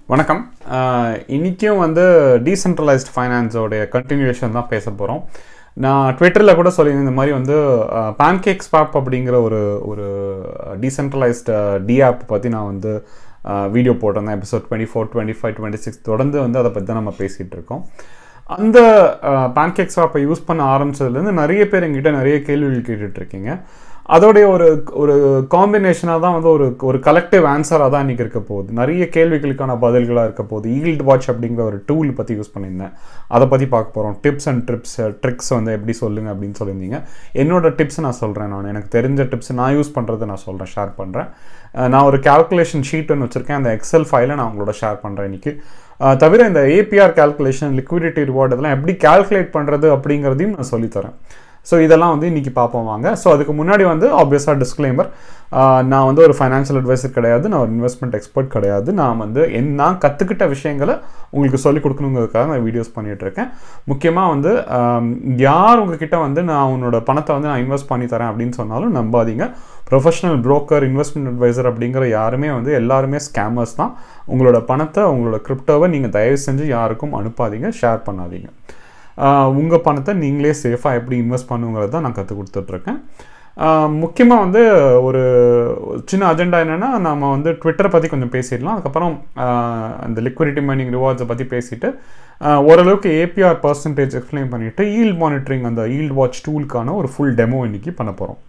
வணக்கம் ஆஹ் இன்னைக்கும் வந்து டீசென்ட்ரலைஸ்ட் ஃபைனான்ஸோடைய கண்டினியூஷன் தான் பேச போகிறோம் நான் ட்விட்டரில் கூட சொல்லியிருந்தேன் இந்த மாதிரி வந்து பேன்கேக் ஸ்பாப் அப்படிங்கிற ஒரு ஒரு டீசென்ட்ரலைஸ்டு டி ஆப் பற்றி நான் வந்து வீடியோ போட்டிருந்தேன் episode twenty four twenty five twenty six தொடர்ந்து வந்து அதை பற்றி தான் நம்ம பேசிகிட்டு இருக்கோம் அந்த பேன்கேக் ஸ்வாப்பை யூஸ் பண்ண ஆரம்பிச்சதுலேருந்து நிறைய பேர் எங்கிட்ட நிறைய கேள்விகள் கேட்டுட்டு இருக்கீங்க அதோடைய ஒரு ஒரு காம்பினேஷனாக தான் வந்து ஒரு ஒரு கலெக்டிவ் ஆன்சராக தான் இன்றைக்கி இருக்க போகுது நிறைய கேள்விகளுக்கான பதில்களாக இருக்க போகுது ஈல்ட் வாட்ச் அப்படிங்கிற ஒரு டூல் பற்றி யூஸ் பண்ணியிருந்தேன் அதை பற்றி பார்க்க போகிறோம் டிப்ஸ் அண்ட் ட்ரிப்ஸ் ட்ரிக்ஸ் வந்து எப்படி சொல்லுங்கள் அப்படின்னு சொல்லியிருந்தீங்க என்னோட டிப்ஸ் நான் சொல்கிறேன் நான் எனக்கு தெரிஞ்ச டிப்ஸ் நான் யூஸ் பண்ணுறதை நான் சொல்கிறேன் ஷேர் பண்ணுறேன் நான் ஒரு கால்குலேஷன் ஷீட் ஒன்று வச்சுருக்கேன் அந்த எக்ஸல் ஃபைலை நான் உங்களோட ஷேர் பண்ணுறேன் இன்றைக்கி தவிர இந்த ஏபிஆர் கால்குலேஷன் லிக்விடிட்டி ரிவார்டு இதெல்லாம் எப்படி கால்குலேட் பண்ணுறது அப்படிங்கிறதையும் நான் சொல்லித்தரேன் ஸோ இதெல்லாம் வந்து இன்றைக்கி பார்ப்போம் வாங்க ஸோ அதுக்கு முன்னாடி வந்து ஆப்வியஸாக டிஸ்க்ளைமர் நான் வந்து ஒரு ஃபைனான்ஷியல் அட்வைசர் கிடையாது நான் ஒரு இன்வெஸ்ட்மெண்ட் எக்ஸ்பர்ட் கிடையாது நான் வந்து என் நான் கற்றுக்கிட்ட விஷயங்களை உங்களுக்கு சொல்லிக் கொடுக்கணுங்கிறதுக்காக நான் வீடியோஸ் பண்ணிகிட்ருக்கேன் முக்கியமாக வந்து யார் உங்ககிட்ட வந்து நான் உன்னோட பணத்தை வந்து நான் இன்வெஸ்ட் பண்ணி தரேன் அப்படின்னு சொன்னாலும் நம்பாதீங்க ப்ரொஃபஷனல் புரோக்கர் இன்வெஸ்ட்மெண்ட் அட்வைசர் அப்படிங்கிற யாருமே வந்து எல்லாருமே ஸ்கேமர்ஸ் தான் உங்களோட பணத்தை உங்களோட கிரிப்டோவை நீங்கள் தயவு செஞ்சு யாருக்கும் அனுப்பாதீங்க ஷேர் பண்ணாதீங்க உங்கள் பணத்தை நீங்களே சேஃபாக எப்படி இன்வெஸ்ட் பண்ணுங்கிறது தான் நான் கற்றுக் கொடுத்துட்ருக்கேன் முக்கியமாக வந்து ஒரு சின்ன அஜெண்டா என்னென்னா நம்ம வந்து ட்விட்டரை பற்றி கொஞ்சம் பேசிடலாம் அதுக்கப்புறம் அந்த லிக்விடிட்டி மைனிங் ரிவார்ட்ஸை பற்றி பேசிட்டு ஓரளவுக்கு ஏபிஆர் பர்சன்டேஜ் எக்ஸ்பிளைன் பண்ணிவிட்டு ஈல்ட் மானிட்டரிங் அந்த ஈல்ட் வாட்ச் டூலுக்கான ஒரு ஃபுல் டெமோ இன்றைக்கி பண்ண போகிறோம்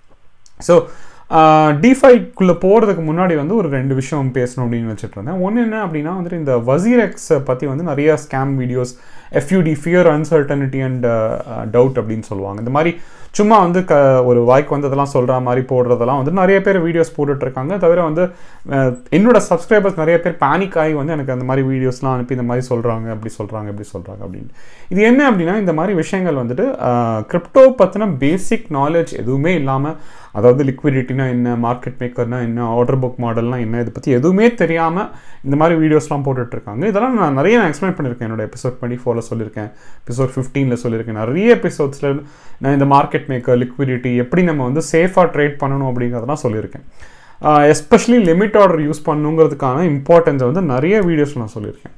ஸோ டிஃபைக்குள்ளே போகிறதுக்கு முன்னாடி வந்து ஒரு ரெண்டு விஷயம் பேசணும் அப்படின்னு வச்சுட்டு இருந்தேன் ஒன்று என்ன அப்படின்னா வந்துட்டு இந்த வசீரெக்ஸை பற்றி வந்து நிறைய scam videos FUD fear uncertainty and doubt அப்படின்னு சொல்லுவாங்க இந்த மாதிரி சும்மா வந்து க ஒரு வாய்க்கு வந்ததெல்லாம் சொல்கிற மாதிரி போடுறதெல்லாம் வந்து நிறைய பேர் வீடியோஸ் போட்டுட்ருக்காங்க தவிர வந்து என்னோட சப்ஸ்கிரைபர்ஸ் நிறைய பேர் பேனிக் ஆகி வந்து எனக்கு அந்த மாதிரி வீடியோஸ்லாம் அனுப்பி இந்த மாதிரி சொல்கிறாங்க அப்படி சொல்கிறாங்க இப்படி சொல்கிறாங்க அப்படின்னு இது என்ன அப்படின்னா இந்த மாதிரி விஷயங்கள் வந்துட்டு கிரிப்டோ பற்றின பேசிக் நாலேஜ் எதுவுமே இல்லாமல் அதாவது லிக்விடிட்டினா என்ன மார்க்கெட் மேக்கர்னா என்ன ஆர்டர் புக் மாடல்னா என்ன இதை பற்றி எதுவுமே தெரியாமல் இந்த மாதிரி வீடியோஸ்லாம் போட்டுட்ருக்காங்க இதெல்லாம் நான் நிறைய நான் எக்ஸ்பிளைன் பண்ணியிருக்கேன் என்னோட எபிசோட் டுவெண்ட்டி ஃபோரில் சொல்லியிருக்கேன் எபிசோட் ஃபிஃப்டீனில் சொல்லியிருக்கேன் நிறைய எபிசோட்ஸில் நான் இந்த மார்க்கெட் மேக்கர் லிக்விடிட்டி எப்படி நம்ம வந்து சேஃபாக ட்ரேட் பண்ணணும் அப்படிங்கிறதெல்லாம் சொல்லியிருக்கேன் எஸ்பெஷலி லிமிட் ஆர்டர் யூஸ் பண்ணுங்கிறதுக்கான இம்பார்ட்டன்ஸை வந்து நிறைய வீடியோஸ் நான் சொல்லியிருக்கேன்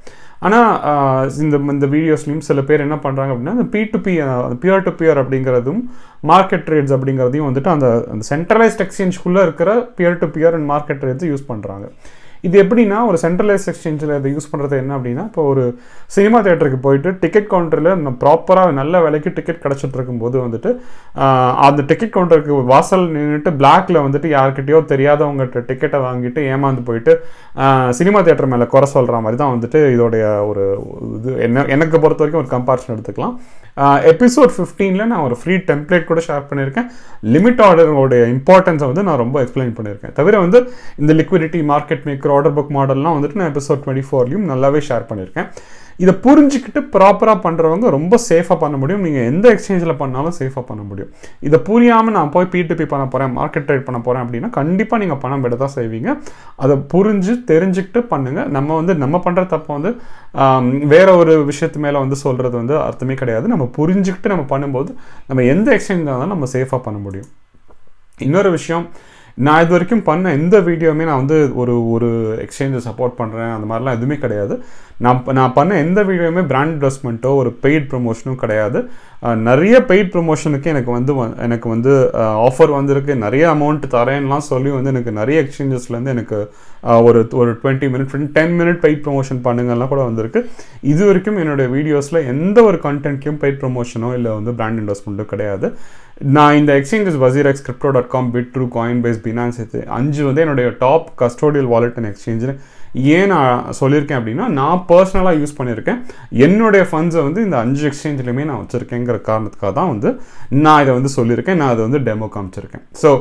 ஆனால் இந்த இந்த வீடியோஸ்லையும் சில பேர் என்ன பண்ணுறாங்க அப்படின்னா அந்த P to P peer to peer அப்படிங்கிறதும் மார்க்கெட் ட்ரேட்ஸ் அப்படிங்கிறதையும் வந்துட்டு அந்த அந்த சென்ட்ரலைஸ்ட் எக்ஸ்சேஞ்சுக்குள்ளே இருக்கிற peer to peer and market trades use பண்ணுறாங்க இது எப்படின்னா ஒரு சென்ட்ரலைஸ் எக்ஸ்சேஞ்சில் இதை யூஸ் பண்ணுறது என்ன அப்படின்னா இப்போ ஒரு சினிமா தேட்டருக்கு போயிட்டு டிக்கெட் கவுண்டரில் நம்ம ப்ராப்பராக நல்ல விலைக்கு டிக்கெட் கிடச்சிட்டு இருக்கும்போது வந்துட்டு அந்த டிக்கெட் கவுண்டருக்கு வாசல் நின்றுட்டு பிளாக்ல வந்துட்டு யார்கிட்டயோ தெரியாதவங்ககிட்ட டிக்கெட்டை வாங்கிட்டு ஏமாந்து போயிட்டு சினிமா தேட்டர் மேலே குறை சொல்கிற மாதிரி தான் வந்துட்டு இதோடைய ஒரு இது என்ன எனக்கு பொறுத்த வரைக்கும் ஒரு கம்பாரிசன் எடுத்துக்கலாம் எபிசோட் ஃபிஃப்டீனில் நான் ஒரு ஃப்ரீ டெம்ப்ளேட் கூட ஷேர் பண்ணியிருக்கேன் லிமிட் ஆர்டரோடைய இம்பார்ட்டன்ஸை வந்து நான் ரொம்ப எக்ஸ்பிளைன் பண்ணியிருக்கேன் தவிர வந்து இந்த liquidity market maker order book மாடல்லாம் வந்துட்டு நான் எபிசோட் டுவெண்ட்டி ஃபோர்லையும் நல்லாவே ஷேர் பண்ணியிருக்கேன் இதை புரிஞ்சுக்கிட்டு ப்ராப்பராக பண்ணுறவங்க ரொம்ப சேஃபாக பண்ண முடியும் நீங்கள் எந்த எக்ஸ்சேஞ்சில் பண்ணாலும் சேஃபாக பண்ண முடியும் இதை புரியாமல் நான் போய் பிடிபி பண்ண போகிறேன் மார்க்கெட் ட்ரேட் பண்ண போகிறேன் அப்படின்னா கண்டிப்பாக நீங்கள் பணம் விட தான் செய்வீங்க அதை புரிஞ்சு தெரிஞ்சுக்கிட்டு பண்ணுங்கள் நம்ம வந்து நம்ம பண்ணுற தப்பை வந்து வேற ஒரு விஷயத்து மேலே வந்து சொல்கிறது வந்து அர்த்தமே கிடையாது நம்ம புரிஞ்சுக்கிட்டு நம்ம பண்ணும்போது நம்ம எந்த எக்ஸ்சேஞ்ச் இருந்தாலும் நம்ம சேஃபாக பண்ண முடியும் இன்னொரு விஷயம் நான் இது வரைக்கும் பண்ண எந்த வீடியோவுமே நான் வந்து ஒரு ஒரு எக்ஸ்சேஞ்சை சப்போர்ட் பண்ணுறேன் அந்த மாதிரிலாம் எதுவுமே கிடையாது நான் நான் பண்ண எந்த வீடியோவுமே பிராண்ட் இன்வெஸ்ட்மெண்ட்டோ ஒரு பெய்ட் ப்ரொமோஷனும் கிடையாது நிறைய பெய்ட் ப்ரொமோஷனுக்கு எனக்கு வந்து எனக்கு வந்து ஆஃபர் வந்திருக்கு நிறைய அமௌண்ட் தரேன்லாம் சொல்லி வந்து எனக்கு நிறைய எக்ஸ்சேஞ்சஸ்லேருந்து எனக்கு ஒரு ஒரு twenty minute ten minute paid promotion பண்ணுங்கலாம் கூட வந்திருக்கு இது வரைக்கும் என்னுடைய வீடியோஸில் எந்த ஒரு கண்டென்ட்லையும் பெய்ட் ப்ரொமோஷனோ இல்லை வந்து பிராண்ட் இன்வெஸ்ட்மெண்ட்டோ கிடையாது நான் இந்த exchanges WazirX crypto dot com Bitrue Coinbase Binance இது அஞ்சு வந்து என்னுடைய top custodial wallet and exchange ஏன் நான் சொல்லியிருக்கேன் அப்படின்னா நான் பர்சனலாக யூஸ் பண்ணியிருக்கேன் என்னுடைய ஃபண்ட்ஸை வந்து இந்த அஞ்சு எக்ஸ்சேஞ்சிலுமே நான் வச்சுருக்கேங்கிற காரணத்துக்காக தான் வந்து நான் இதை வந்து சொல்லியிருக்கேன் நான் அதை வந்து டெமோ காமிச்சிருக்கேன் ஸோ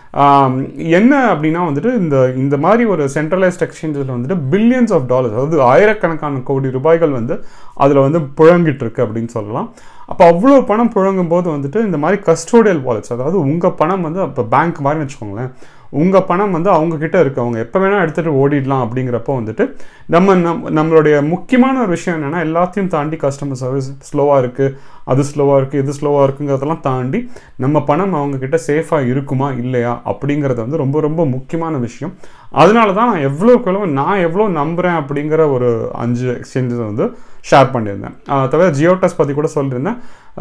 என்ன அப்படின்னா வந்துட்டு இந்த இந்த மாதிரி ஒரு சென்ட்ரலைஸ்ட் எக்ஸ்சேஞ்சில் வந்துட்டு பில்லியன்ஸ் ஆஃப் டாலர்ஸ் அதாவது ஆயிரக்கணக்கான கோடி ரூபாய்கள் வந்து அதில் வந்து புழங்கிட்டு இருக்கு அப்படின்னு சொல்லலாம் அப்போ அவ்வளோ பணம் புழங்கும் போது வந்துட்டு இந்த மாதிரி கஸ்டோடியல் வாலெட்ஸ் அதாவது உங்கள் பணம் வந்து இப்போ பேங்க் மாதிரி வச்சுக்கோங்களேன் உங்கள் பணம் வந்து அவங்கக்கிட்ட இருக்கு அவங்க எப்போ வேணால் எடுத்துகிட்டு ஓடிடலாம் அப்படிங்கிறப்போ வந்துட்டு நம்ம நம் நம்மளுடைய முக்கியமான ஒரு விஷயம் என்னென்னா எல்லாத்தையும் தாண்டி கஸ்டமர் சர்வீஸ் ஸ்லோவாக இருக்குது அது ஸ்லோவாக இருக்குது இது ஸ்லோவாக இருக்குங்கிறதெல்லாம் தாண்டி நம்ம பணம் அவங்கக்கிட்ட சேஃபாக இருக்குமா இல்லையா அப்படிங்கிறது வந்து ரொம்ப ரொம்ப முக்கியமான விஷயம் அதனால தான் நான் எவ்வளோக்கு எவ்வளோ நான் எவ்வளோ நம்புகிறேன் அப்படிங்கிற ஒரு அஞ்சு எக்ஸ்சேஞ்சஸ் வந்து ஷேர் பண்ணியிருந்தேன் ஆஹ் தவிர ஜியோடெஸ் பற்றி கூட சொல்லியிருந்தேன்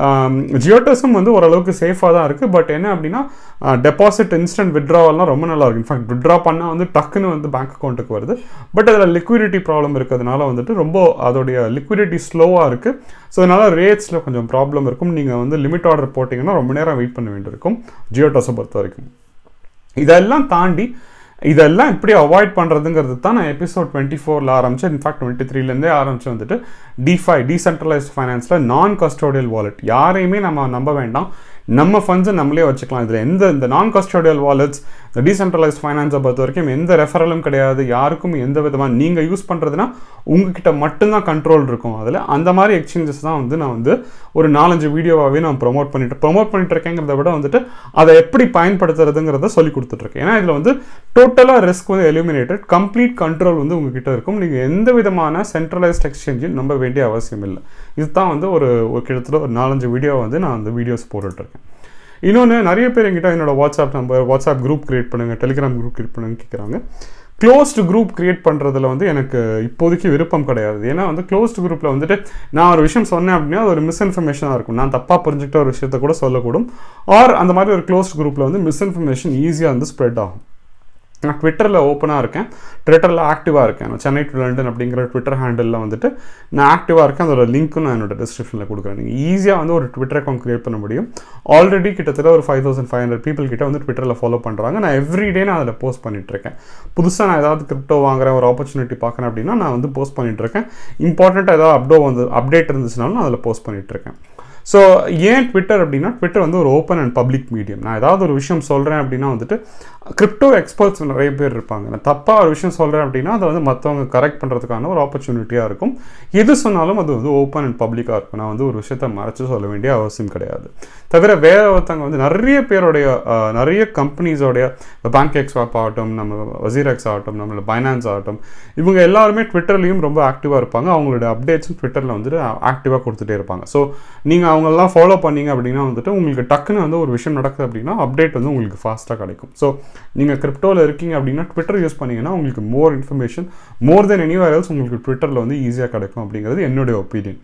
ஜியோடெஸும் வந்து ஓரளவுக்கு சேஃபாக தான் இருக்குது பட் என்ன அப்படின்னா டெபாசிட் இன்ஸ்டன்ட் விட்ராவல்லாம் ரொம்ப நல்லா இருக்கு இன்ஃபேக்ட் விட்ரா பண்ணால் வந்து டக்குன்னு வந்து பேங்க் அக்கௌண்ட்டுக்கு வருது பட் அதில் லிக்விடிட்டி ப்ராப்ளம் இருக்கிறதுனால வந்துட்டு ரொம்ப அதோடைய லிக்விடிட்டி ஸ்லோவாக இருக்குது ஸோ அதனால் ரேட்ஸில் கொஞ்சம் ப்ராப்ளம் இருக்கும் நீங்கள் வந்து லிமிட் ஆர்டர் போட்டிங்கன்னா ரொம்ப நேரம் வெயிட் பண்ண வேண்டியிருக்கும் ஜியோடெஸை பொறுத்த வரைக்கும் இதெல்லாம் தாண்டி இதெல்லாம் எப்படி அவாய்ட் பண்ணுறதுங்கிறது தான் நான் எபிசோட் டுவெண்ட்டி ஃபோரில் ஆரம்பிச்சேன் இன்ஃபேக்ட் டுவெண்ட்டி த்ரீலேருந்தே ஆரம்பிச்சு வந்துட்டு டிஃபை டீசென்ட்ரலைஸ்ட் ஃபைனான்ஸில் நான் கஸ்டோடியல் வாலெட் யாரையுமே நம்ம நம்ப வேண்டாம் நம்ம ஃபண்ட்ஸை நம்மளே வச்சுக்கலாம் இதில் எந்த இந்த நான் கஸ்டோடியல் வாலெட்ஸ் இந்த டீசென்ட்ரலைஸ்ட் ஃபைனான்ஸை பொறுத்த வரைக்கும் எந்த ரெஃபரலும் கிடையாது யாருக்கும் எந்த விதமாக நீங்கள் யூஸ் பண்ணுறதுனா உங்ககிட்ட மட்டும்தான் கண்ட்ரோல் இருக்கும் அதில் அந்த மாதிரி எக்ஸ்சேஞ்சஸ் தான் வந்து நான் வந்து ஒரு நாலஞ்சு வீடியோவாகவே நான் ப்ரொமோட் பண்ணிட்டு ப்ரொமோட் பண்ணிட்டு இருக்கேங்கிறத விட வந்துட்டு அதை எப்படி பயன்படுத்துறதுங்கிறத சொல்லி கொடுத்துட்ருக்கேன் ஏன்னா இதில் வந்து டோட்டலாக ரிஸ்க் வந்து எலிமினேட்டட் கம்ப்ளீட் கண்ட்ரோல் வந்து உங்ககிட்ட இருக்கும் நீங்கள் எந்த விதமான சென்ட்ரலைஸ்ட் எக்ஸ்சேஞ்சும் நம்ப வேண்டிய அவசியம் இல்லை இதுதான் வந்து ஒரு ஒரு கிட்டத்தட்ட ஒரு நாலஞ்சு வீடியோ வந்து நான் அந்த வீடியோஸ் போட்டுட்ருக்கேன் இன்னொன்று நிறைய பேர் என்கிட்ட என்னோட WhatsApp number WhatsApp group create பண்ணுங்கள் டெலிகிராம் குரூப் கிரியேட் பண்ணுங்க கேட்குறாங்க க்ளோஸ்டு குரூப் கிரியேட் பண்ணுறதுல வந்து எனக்கு இப்போதைக்கு விருப்பம் கிடையாது ஏன்னா வந்து க்ளோஸ்டு குரூப்பில் வந்துட்டு நான் ஒரு விஷயம் சொன்னேன் அப்படின்னா அது ஒரு மிஸ்இன்ஃபர்மேஷனாக இருக்கும் நான் தப்பாக புரிஞ்சுக்கிட்ட ஒரு விஷயத்த கூட சொல்லக்கூடும் ஆர் அந்த மாதிரி ஒரு க்ளோஸ்டு குரூப்பில் வந்து மிஸ்இன்ஃபர்மேஷன் ஈஸியாக வந்து ஸ்ப்ரெட் ஆகும் நான் ட்விட்டரில் ஓப்பனாக இருக்கேன் ட்விட்டரில் ஆக்டிவாக இருக்கேன் நான் சென்னை டு லண்டன் அப்படிங்கிற ட்விட்டர் ஹேண்டிலில் வந்துட்டு நான் ஆக்டிவாக இருக்கேன் அதோட லிங்க்கும் நான் என்னோட டிஸ்கிரிப்ஷனில் கொடுக்குறேன் நீங்கள் ஈஸியாக வந்து ஒரு ட்விட்டர் அக்கௌண்ட் கிரியேட் பண்ண முடியும் ஆல்ரெடி கிட்டத்தட்ட ஒரு five thousand five hundred people கிட்ட வந்து ட்விட்டரில் ஃபாலோ பண்ணுறாங்க நான் எவ்ரி டே நான் அதில் போஸ்ட் பண்ணிட்டு இருக்கேன் புதுசாக நான் ஏதாவது கிரிப்டோ வாங்குறேன் ஒரு ஆப்பர்ச்சுனிட்டி பார்க்குறேன் அப்படின்னா நான் வந்து போஸ்ட் பண்ணிட்டு இருக்கேன் இம்பார்ட்டண்ட்டாக ஏதாவது அப்டோ வந்து அப்டேட் இருந்துச்சுனாலும் நான் அதில் போஸ்ட் பண்ணிட்டு இருக்கேன் ஸோ ஏன் ட்விட்டர் அப்படின்னா ட்விட்டர் வந்து ஒரு ஓப்பன் அண்ட் பப்ளிக் மீடியம் நான் ஏதாவது ஒரு விஷயம் சொல்கிறேன் அப்படின்னா வந்துட்டு கிரிப்டோ எக்ஸ்பர்ட்ஸ் நிறைய பேர் இருப்பாங்க நான் தப்பாக ஒரு விஷயம் சொல்கிறேன் அப்படின்னா அதை வந்து மற்றவங்க கரெக்ட் பண்ணுறதுக்கான ஒரு ஆப்பர்ச்சுனிட்டியாக இருக்கும் எது சொன்னாலும் அது வந்து ஓப்பன் அண்ட் பப்ளிக்காக இருக்கும் நான் வந்து ஒரு விஷயத்தை மறைச்சு சொல்ல வேண்டிய அவசியம் கிடையாது தவிர வேற ஒருத்தவங்க வந்து நிறைய பேருடைய அஹ், நிறைய கம்பெனிஸோடைய பேங்க் எக்ஸ்வாப் ஆகட்டும் நம்ம வசீரெக்ஸ் ஆகட்டும் நம்மளோட பைனான்ஸ் ஆகட்டும் இவங்க எல்லாருமே ட்விட்டர்லேயும் ரொம்ப ஆக்டிவாக இருப்பாங்க அவங்களோட அப்டேட்ஸும் ட்விட்டரில் வந்துட்டு ஆக்டிவாக கொடுத்துட்டே இருப்பாங்க ஸோ நீங்கள் அவங்களெல்லாம் ஃபாலோ பண்ணீங்க அப்படின்னா வந்துட்டு உங்களுக்கு டக்குன்னு வந்து ஒரு விஷயம் நடக்குது அப்படின்னா அப்டேட் வந்து உங்களுக்கு ஃபாஸ்ட்டாக கிடைக்கும் ஸோ நீங்கள் கிரிப்டோவில் இருக்கீங்க அப்படின்னா ட்விட்டர் யூஸ் பண்ணீங்கன்னா உங்களுக்கு more information more then any else உங்களுக்கு ட்விட்டரில் வந்து ஈஸியாக கிடைக்கும் அப்படிங்கிறது என்னுடைய ஒப்பீனியன்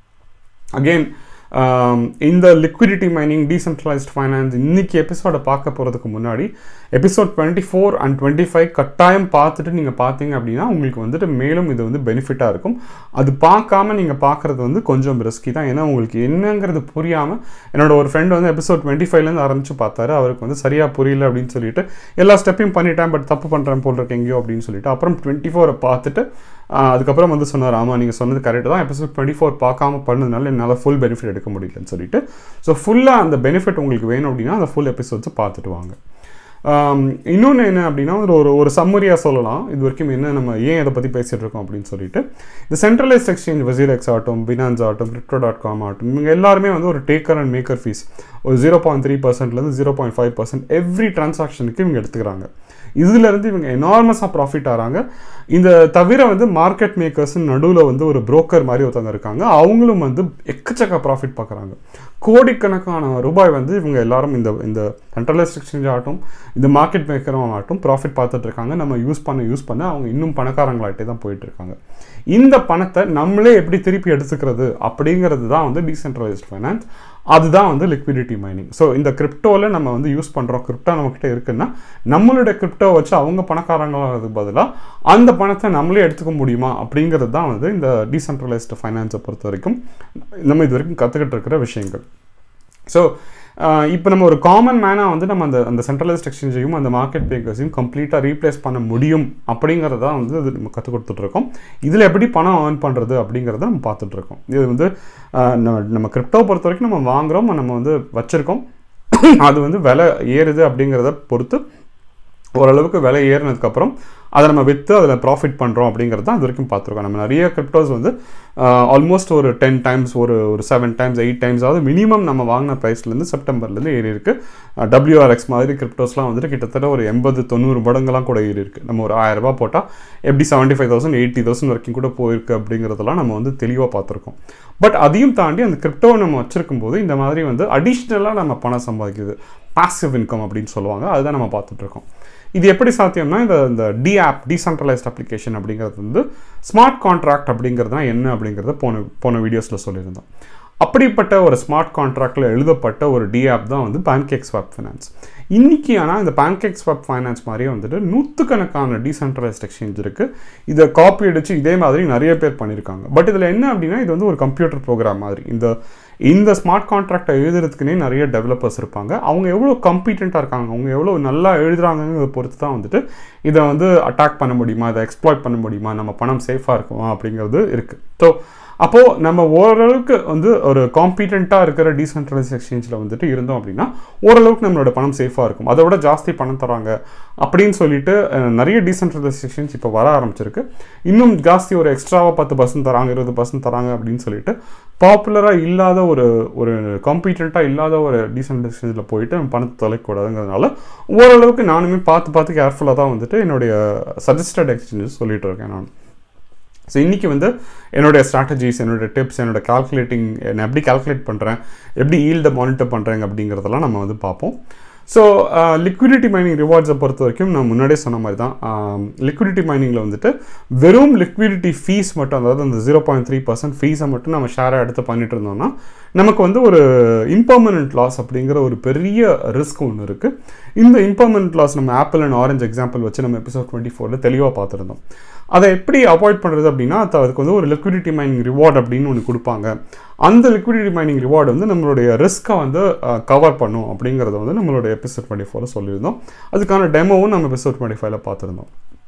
அகெயின் இந்த லிக்விடிட்டி மைனிங் டீசென்ட்ரலைஸ்ட் ஃபைனான்ஸ் இன்னைக்கு எபிசோடை பார்க்க போகிறதுக்கு முன்னாடி episode twenty four and twenty five கட்டாயம் பார்த்துட்டு நீங்கள் பார்த்தீங்க அப்படின்னா உங்களுக்கு வந்துட்டு மேலும் இது வந்து பெனிஃபிட்டாக இருக்கும் அது பார்க்காம நீங்கள் பார்க்குறது வந்து கொஞ்சம் ரிஸ்கி தான் ஏன்னா உங்களுக்கு என்னங்கிறது புரியாமல் என்னோட ஒரு ஃப்ரெண்ட் வந்து எபிசோட் டுவெண்ட்டி ஃபைவ்லேருந்து ஆரம்பிச்சு பார்த்தாரு அவருக்கு வந்து சரியாக புரியல அப்படின்னு சொல்லிட்டு எல்லா ஸ்டெப்பையும் பண்ணிட்டேன் பட் தப்பு பண்ணுறேன் போல் இருக்கு எங்கேயோ அப்படின்னு சொல்லிட்டு அப்புறம் டுவெண்ட்டி ஃபோரை பார்த்துட்டு ஆஹ் அதுக்கப்புறம் வந்து சொன்னார் ஆமாம் நீங்கள் சொன்னது கரெக்ட் தான் எபிசோட் டுவெண்ட்டி ஃபோர் பார்க்காம பண்ணதுனால என்னால் ஃபுல் பெனிஃபிட் எடுக்க முடியலன்னு சொல்லிட்டு ஸோ ஃபுல்லாக அந்த பெனிஃபிட் உங்களுக்கு வேணும் அப்படின்னா அந்த ஃபுல் எபிசோட்ஸை பார்த்துட்டு வாங்க இன்னொன்று என்ன அப்படின்னா ஒரு ஒரு ஒரு சம்மரியாக சொல்லலாம் இது வரைக்கும் என்ன நம்ம ஏன் இதை பற்றி பேசிகிட்டு இருக்கோம் அப்படின்னு சொல்லிட்டு இந்த சென்ட்ரலைஸ்ட் எக்ஸ்சேஞ்ச் வெசிரெக்ஸ் ஆகட்டும் பினான்ஸ் ஆகட்டும் கிரிப்டோ டாட் காம் ஆகட்டும் இவங்க எல்லாருமே வந்து ஒரு டேக்கர் அண்ட் மேக்கர் ஃபீஸ் ஒரு ஜீரோ பாயிண்ட் த்ரீ பர்சன்ட்லேருந்து zero point five percent every டிரான்சாக்ஷனுக்கு இவங்க எடுத்துக்கிறாங்க இதுலேருந்து இவங்க எனார்மஸாக ப்ராஃபிட் ஆகிறாங்க இந்த தவிர வந்து மார்க்கெட் மேக்கர்ஸ் நடுவில் வந்து ஒரு புரோக்கர் மாதிரி ஒருத்தவங்க இருக்காங்க அவங்களும் வந்து எக்கச்சக்க ப்ராஃபிட் பார்க்குறாங்க கோடிக்கணக்கான ரூபாய் வந்து இவங்க எல்லாரும் இந்த இந்த சென்ட்ரலைஸ்ட் எக்ஸ்சேஞ்ச் ஆகட்டும் இந்த மார்க்கெட் மேக்கரும் ஆகட்டும் ப்ராஃபிட் பார்த்துட்டு இருக்காங்க நம்ம யூஸ் பண்ண யூஸ் பண்ண அவங்க இன்னும் பணக்காரங்களாகிட்டே தான் போயிட்டு இருக்காங்க இந்த பணத்தை நம்மளே எப்படி திருப்பி எடுத்துக்கிறது அப்படிங்கிறது தான் வந்து டீசென்ட்ரலைஸ்ட் ஃபைனான்ஸ் அதுதான் வந்து லிக்விடிட்டி மைனிங் ஸோ இந்த கிரிப்டோவில் நம்ம வந்து யூஸ் பண்ணுறோம் கிரிப்டோ நம்மக்கிட்ட இருக்குன்னா நம்மளுடைய கிரிப்டோ வச்சு அவங்க பணக்காரங்களாகிறதுக்கு பதிலாக அந்த பணத்தை நம்மளே எடுத்துக்க முடியுமா அப்படிங்கிறது தான் வந்து இந்த டீசென்ட்ரலைஸ்டு ஃபைனான்ஸை பொறுத்த வரைக்கும் நம்ம இது வரைக்கும் கற்றுக்கிட்டு இருக்கிற விஷயங்கள் ஸோ இப்போ நம்ம ஒரு காமன் மேனாக வந்து நம்ம அந்த அந்த சென்ட்ரலைஸ்ட் எக்ஸ்சேஞ்சையும் அந்த மார்க்கெட் மேக்கர்ஸையும் கம்ப்ளீட்டாக ரீப்ளேஸ் பண்ண முடியும் அப்படிங்கிறத வந்து இது நம்ம கற்றுக் கொடுத்துட்ருக்கோம் இதில் எப்படி பணம் ஏர்ன் பண்ணுறது அப்படிங்கிறத நம்ம பார்த்துட்ருக்கோம் இது வந்து ஆஹ் நம்ம நம்ம கிரிப்டோ பொறுத்த வரைக்கும் நம்ம வாங்குகிறோம் நம்ம வந்து வச்சுருக்கோம் அது வந்து விலை ஏறுது அப்படிங்கிறத பொறுத்து ஓரளவுக்கு விலை ஏறினதுக்கப்புறம் அதை நம்ம விற்று அதில் ப்ராஃபிட் பண்ணுறோம் அப்படிங்கிறது தான் இது வரைக்கும் பார்த்துருக்கோம் நம்ம நிறைய கிரிப்டோஸ் வந்து ஆல்மோஸ்ட் ஒரு டென் டைம்ஸ் ஒரு ஒரு செவன் டைம்ஸ் எயிட் டைம்ஸ் ஆகுது மினிமம் நம்ம வாங்கின ப்ரைஸ்லேருந்து செப்டம்பர்லேருந்து ஏறி இருக்கு டபிள்யூஆர்எக்ஸ் மாதிரி கிரிப்டோஸ்லாம் வந்துட்டு கிட்டத்தட்ட ஒரு எண்பது தொண்ணூறு மடங்கெல்லாம் கூட ஏறி இருக்கு நம்ம ஒரு ஆயிரம் ரூபாய் போட்டால் எப்படி seventy five thousand eighty thousand வரைக்கும் கூட போயிருக்கு அப்படிங்கிறதெல்லாம் நம்ம வந்து தெளிவாக பார்த்துருக்கோம் பட் அதையும் தாண்டி அந்த கிரிப்டோவை நம்ம வச்சிருக்கும் போது இந்த மாதிரி வந்து அடிஷ்னலாக நம்ம பணம் சம்பாதிக்குது பாசிவ் இன்கம் அப்படின்னு சொல்லுவாங்க அதுதான் நம்ம பார்த்துட்டு இருக்கோம் இது எப்படி சாத்தியம்னா இந்த இந்த டி ஆப் டீசென்ட்ரலைஸ்ட் அப்ளிகேஷன் அப்படிங்கிறது வந்து ஸ்மார்ட் கான்ட்ராக்ட் அப்படிங்கிறது தான் என்ன அப்படிங்கிறத போன போன வீடியோஸில் சொல்லியிருந்தோம் அப்படிப்பட்ட ஒரு ஸ்மார்ட் கான்ட்ராக்டில் எழுதப்பட்ட ஒரு டி ஆப் தான் வந்து பேன்கேக் ஸ்வாப் ஃபைனான்ஸ் இன்னைக்கு ஆனால் இந்த பேன்கேக் ஸ்வாப் ஃபைனான்ஸ் மாதிரியே வந்துட்டு நூற்றுக்கணக்கான டீசென்ட்ரலைஸ்ட் எக்ஸ்சேஞ்ச் இருக்குது இதை காப்பி அடித்து இதே மாதிரி நிறைய பேர் பண்ணியிருக்காங்க பட் இதில் என்ன அப்படின்னா இது வந்து ஒரு கம்ப்யூட்டர் ப்ரோக்ராம் மாதிரி இந்த இந்த ஸ்மார்ட் கான்ட்ராக்டை எழுதுறதுக்குனே நிறைய டெவலப்பர்ஸ் இருப்பாங்க அவங்க எவ்வளோ கம்பீட்டண்ட்டாக இருக்காங்க அவங்க எவ்வளோ நல்லா எழுதுறாங்கிறத பொறுத்து தான் வந்துட்டு இதை வந்து அட்டாக் பண்ண முடியுமா இதை எக்ஸ்ப்ளாய்ட் பண்ண முடியுமா நம்ம பணம் சேஃபாக இருக்குமா அப்படிங்கிறது இருக்குது ஸோ அப்போது நம்ம ஓரளவுக்கு வந்து ஒரு காம்பீட்டண்ட்டாக இருக்கிற டீசென்ட்ரலைஸ் எக்ஸ்சேஞ்சில் வந்துட்டு இருந்தோம் அப்படின்னா ஓரளவுக்கு நம்மளோட பணம் சேஃபாக இருக்கும் அதை விட ஜாஸ்தி பணம் தராங்க அப்படின்னு சொல்லிட்டு அஹ், நிறைய டீசென்ட்ரலைஸ் எக்ஸ்சேஞ்ச் இப்போ வர ஆரம்பிச்சிருக்கு இன்னும் ஜாஸ்தி ஒரு எக்ஸ்ட்ராவாக பத்து பர்சன்ட் தராங்க இருபது பர்சன்ட் தராங்க அப்படின்னு சொல்லிட்டு பாப்புலராக இல்லாத ஒரு ஒரு காம்பீட்டண்ட்டாக இல்லாத ஒரு டீசென்ட் எக்ஸ்சேஞ்சில் போயிட்டு நம்ம பணத்தை தொலைக்கூடாதுங்கிறதுனால ஓரளவுக்கு நானுமே பார்த்து பார்த்து கேர்ஃபுல்லாக தான் வந்துட்டு என்னுடைய சஜஸ்டட் எக்ஸ்சேஞ்சஸ் சொல்லிட்டு இருக்கேன் நான் ஸோ இன்றைக்கி வந்து என்னுடைய ஸ்ட்ராட்டஜிஸ் என்னோட டிப்ஸ் என்னோட கால்குலேட்டிங் நான் எப்படி கால்குலேட் பண்ணுறேன் எப்படி ஈல்டை மானிட்டர் பண்ணுறேங்க அப்படிங்கிறதெல்லாம் நம்ம வந்து பார்ப்போம் ஸோ லிக்விடிட்டி மைனிங் ரிவார்ட்ஸை பொறுத்த வரைக்கும் நான் முன்னாடியே சொன்ன மாதிரி தான் லிக்விடிட்டி மைனிங்கில் வந்துட்டு வெறும் லிக்விடிட்டி ஃபீஸ் மட்டும் அதாவது அந்த ஜீரோ பாயிண்ட் த்ரீ பர்சன்ட் ஃபீஸை மட்டும் நம்ம ஷேராக எடுத்து பண்ணிட்டு இருந்தோம்னா நமக்கு வந்து ஒரு இம்பர்மனன்ட் லாஸ் அப்படிங்கிற ஒரு பெரிய ரிஸ்க் ஒன்று இருக்குது இந்த இம்பர்மனன்ட் லாஸ் நம்ம ஆப்பிள் அண்ட் ஆரஞ்ச் எக்ஸாம்பிள் வச்சு நம்ம எபிசோட் டுவெண்ட்டி ஃபோரில் தெளிவாக பார்த்துருந்தோம் அதை எப்படி அவாய்ட் பண்ணுறது அப்படின்னா அது அதுக்கு வந்து ஒரு லிக்விடிட்டி மைனிங் ரிவார்ட் அப்படின்னு ஒன்று கொடுப்பாங்க அந்த லிக்விடிட்டி மைனிங் ரிவார்டு வந்து நம்மளுடைய ரிஸ்க்கை வந்து கவர் பண்ணும் அப்படிங்கிறத வந்து நம்மளுடைய எபிசோட் டுவெண்ட்டி ஃபோரில் சொல்லியிருந்தோம் அதுக்கான டெமோவும் நம்ம எபிசோட் டுவெண்ட்டி ஃபைவ்ல பார்த்துருந்தோம்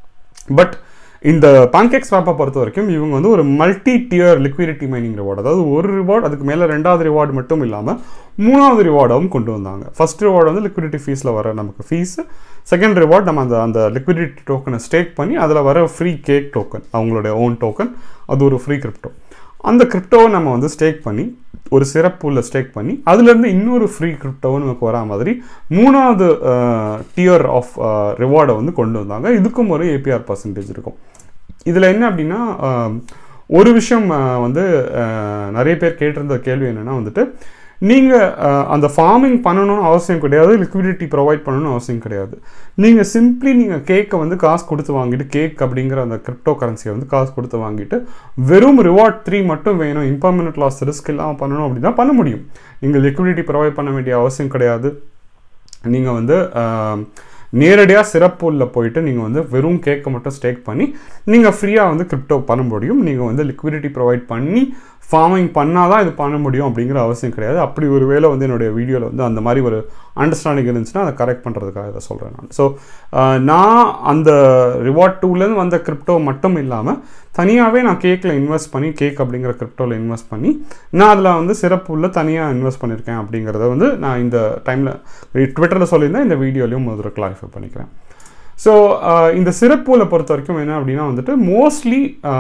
பட் இந்த பான்கேக் ஸ்வாப்பை பொறுத்த வரைக்கும் இவங்க வந்து ஒரு multi tier liquidity mining reward அதாவது ஒரு ரிவார்டு அதுக்கு மேலே ரெண்டாவது ரிவார்டு மட்டும் இல்லாமல் மூணாவது ரிவார்டாகவும் கொண்டு வந்தாங்க ஃபர்ஸ்ட் ரிவார்டு வந்து லிக்விடிட்டி ஃபீஸில் வர நமக்கு ஃபீஸ் செகண்ட் ரிவார்ட் நம்ம அந்த அந்த லிக்விடிட்டி டோக்கனை ஸ்டேக் பண்ணி அதில் வர ஃப்ரீ கேக் டோக்கன் அவங்களுடைய ஓன் டோக்கன் அது ஒரு ஃப்ரீ கிரிப்டோ அந்த கிரிப்டோவை நம்ம வந்து ஸ்டேக் பண்ணி ஒரு சிறப்புள்ள ஸ்டேக் பண்ணி அதுலேருந்து இன்னொரு ஃப்ரீ கிரிப்டோவும் நமக்கு வரா மாதிரி மூணாவது டியர் ஆஃப் ரிவார்டை வந்து கொண்டு வந்தாங்க இதுக்கும் ஒரு ஏபிஆர் பர்சன்டேஜ் இருக்கும் இதில் என்ன அப்படின்னா ஆஹ், ஒரு விஷயம் ஆஹ், வந்து ஆஹ், நிறைய பேர் கேட்டிருந்த கேள்வி என்னென்னா வந்துட்டு நீங்கள் அந்த ஃபார்மிங் பண்ணணும்னு அவசியம் கிடையாது லிக்விடிட்டி ப்ரொவைட் பண்ணணும்னு அவசியம் கிடையாது நீங்கள் சிம்பிளி நீங்கள் கேக்கை வந்து காசு கொடுத்து வாங்கிட்டு கேக் அப்படிங்கிற அந்த கிரிப்டோ கரன்சியை வந்து காசு கொடுத்து வாங்கிட்டு வெறும் ரிவார்ட் த்ரீ மட்டும் வேணும் இம்பர்மனன்ட் லாஸ் ரிஸ்க் இல்லாமல் பண்ணணும் அப்படின்னா பண்ண முடியும் நீங்கள் லிக்விடிட்டி ப்ரொவைட் பண்ண வேண்டிய அவசியம் கிடையாது நீங்கள் வந்து நேரடியாக சிறப்புள்ள போயிட்டு நீங்கள் வந்து வெறும் கேக்கை மட்டும் ஸ்டேக் பண்ணி நீங்கள் ஃப்ரீயாக வந்து கிரிப்டோ பண்ண முடியும் நீங்கள் வந்து லிக்விடிட்டி ப்ரொவைட் பண்ணி ஃபார்மிங் பண்ணால் தான் இது பண்ண முடியும் அப்படிங்கிற அவசியம் கிடையாது அப்படி ஒரு வேளை வந்து என்னுடைய வீடியோவில் வந்து அந்த மாதிரி ஒரு அண்டர்ஸ்டாண்டிங் இருந்துச்சுன்னா அதை கரெக்ட் பண்ணுறதுக்காக இதை சொல்கிறேன் நான் ஸோ நான் அந்த ரிவார்ட் டூலேருந்து வந்த கிரிப்டோ மட்டும் இல்லாமல் தனியாகவே நான் கேக்கில் இன்வெஸ்ட் பண்ணி கேக் அப்படிங்கிற கிரிப்டோவில் இன்வெஸ்ட் பண்ணி நான் அதில் வந்து சிறப்பு உள்ள தனியாக இன்வெஸ்ட் பண்ணியிருக்கேன் அப்படிங்கிறத வந்து நான் இந்த டைமில் ட்விட்டரில் சொல்லியிருந்தேன் இந்த வீடியோலையும் முதல்ல கிளாரிஃபை பண்ணிக்கிறேன் ஸோ இந்த சிறப்பூவில் பொறுத்த வரைக்கும் என்ன அப்படின்னா வந்துட்டு மோஸ்ட்லி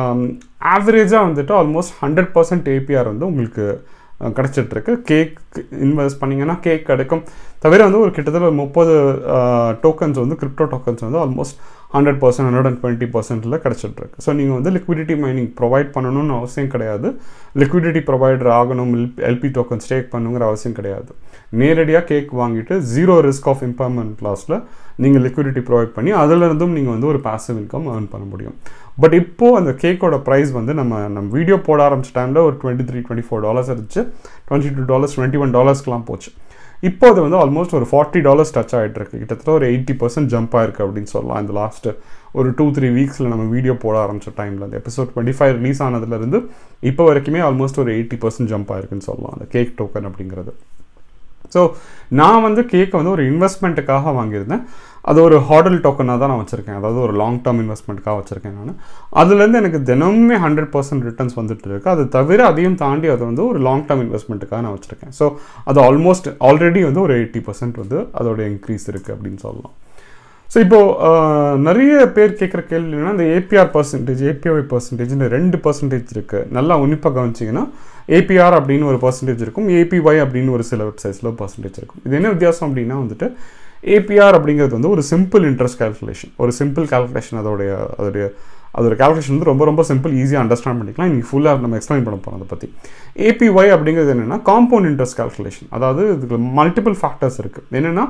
ஆவரேஜாக வந்துட்டு ஆல்மோஸ்ட் ஹண்ட்ரட் பர்சன்ட் ஏபிஆர் வந்து உங்களுக்கு அஹ், கிடைச்சிட்ருக்கு கேக் இன்வெஸ்ட் பண்ணிங்கன்னா கேக் கிடைக்கும் தவிர வந்து ஒரு கிட்டத்தட்ட ஒரு முப்பது டோக்கன்ஸ் வந்து கிரிப்டோ டோக்கன்ஸ் வந்து almost hundred percent hundred and twenty பர்சன்ட்டில் கிடச்சிட்ருக்கு ஸோ நீங்கள் வந்து லிக்விடிட்டி மைனிங் ப்ரொவைட் பண்ணணும்னு அவசியம் கிடையாது லிக்விடிட்டி ப்ரொவைடர் ஆகணும் எல்பி டோக்கன் ஸ்டேக் பண்ணுங்கிற அவசியம் கிடையாது நேரடியாக கேக் வாங்கிட்டு ஜீரோ ரிஸ்க் ஆஃப் இம்பர்மனன்ட் லாஸில் நீங்கள் லிக்விடிட்டி ப்ரொவைட் பண்ணி அதிலிருந்தும் நீங்கள் வந்து ஒரு பாசிவ் இன்கம் earn பண்ண முடியும் பட் இப்போது அந்த கேக்கோட ப்ரைஸ் வந்து நம்ம நம்ம வீடியோ போட ஆரம்பிச்ச டைமில் ஒரு twenty three twenty four dollars இருந்துச்சு twenty two dollars twenty one டாலர்ஸ்க்குலாம் போச்சு இப்போ அது வந்து ஆல்மோஸ்ட் ஒரு ஃபார்ட்டி டாலர்ஸ் டச் ஆகிட்டு இருக்கு கிட்டத்தட்ட ஒரு எயிட்டி பர்சன்ட் ஜம்ப் ஆயிருக்கு அப்படின்னு சொல்லலாம் இந்த லாஸ்ட் ஒரு டூ த்ரீ வீக்ஸில் நம்ம வீடியோ போட ஆரம்பிச்ச டைமில் அந்த எபிசோட் டுவெண்ட்டி ஃபைவ் ரிலீஸ் ஆனதுலேருந்து இப்போ வரைக்குமே ஆல்மோஸ்ட் ஒரு எயிட்டி பர்சன்ட் ஜம்ப் ஆயிருக்குன்னு சொல்லலாம் அந்த கேக் டோக்கன் அப்படிங்கிறது ஸோ நான் வந்து கேக்கை வந்து ஒரு இன்வெஸ்ட்மெண்ட்டுக்காக வாங்கியிருந்தேன் அது ஒரு ஹாடல் டோக்கனாக தான் நான் வச்சுருக்கேன் அதாவது ஒரு லாங் டேர்ம் இன்வெஸ்ட்மெண்ட்டுக்காக வச்சுருக்கேன் நான் அதுலேருந்து எனக்கு தினமுமே ஹண்ட்ரட் பர்சன்ட் ரிட்டர்ன்ஸ் வந்துட்டு இருக்கு அது தவிர அதையும் தாண்டி அது வந்து ஒரு லாங் டேர்ம் இன்வெஸ்ட்மெண்ட்டுக்காக நான் வச்சுருக்கேன் ஸோ அது ஆல்மோஸ்ட் ஆல்ரெடி வந்து ஒரு எயிட்டி பர்சன்ட் வந்து அதோட இன்க்ரீஸ் இருக்குது அப்படின்னு சொல்லலாம் ஸோ இப்போது நிறைய பேர் கேட்குற கேள்வி என்னன்னா இந்த ஏபிஆர் பர்சன்டேஜ் ஏபிஐ பர்சன்டேஜ்னு ரெண்டு பர்சன்டேஜ் இருக்குது நல்லா உன்னிப்பாக கவனிச்சிங்கன்னா ஏபிஆர் அப்படின்னு ஒரு பர்சன்டேஜ் இருக்கும் ஏபிஒய் அப்படின்னு ஒரு சில வெப்சைட்ஸில் பர்சன்டேஜ் இருக்கும் இது என்ன வித்தியாசம் அப்படின்னா வந்துட்டு ஏபிஆர் அப்படிங்கிறது வந்து ஒரு சிம்பிள் இன்ட்ரெஸ்ட் கால்குலேஷன் ஒரு சிம்பிள் கால்குலேஷன் அதோடைய அதோடைய அதோட கால்குலேஷன் வந்து ரொம்ப ரொம்ப சிம்பிள் ஈஸியாக அண்டர்ஸ்டாண்ட் பண்ணிக்கலாம் இன்னைக்கு ஃபுல்லாக நம்ம எக்ஸ்பிளைன் பண்ண போகிறோம் அதை பற்றி ஏபிஒய் அப்படிங்கிறது என்னென்னா காம்பவுண்ட் இன்ட்ரெஸ்ட் கால்குலேஷன் அதாவது இதுக்கு மல்டிபிள் ஃபேக்டர்ஸ் இருக்குது என்னென்னா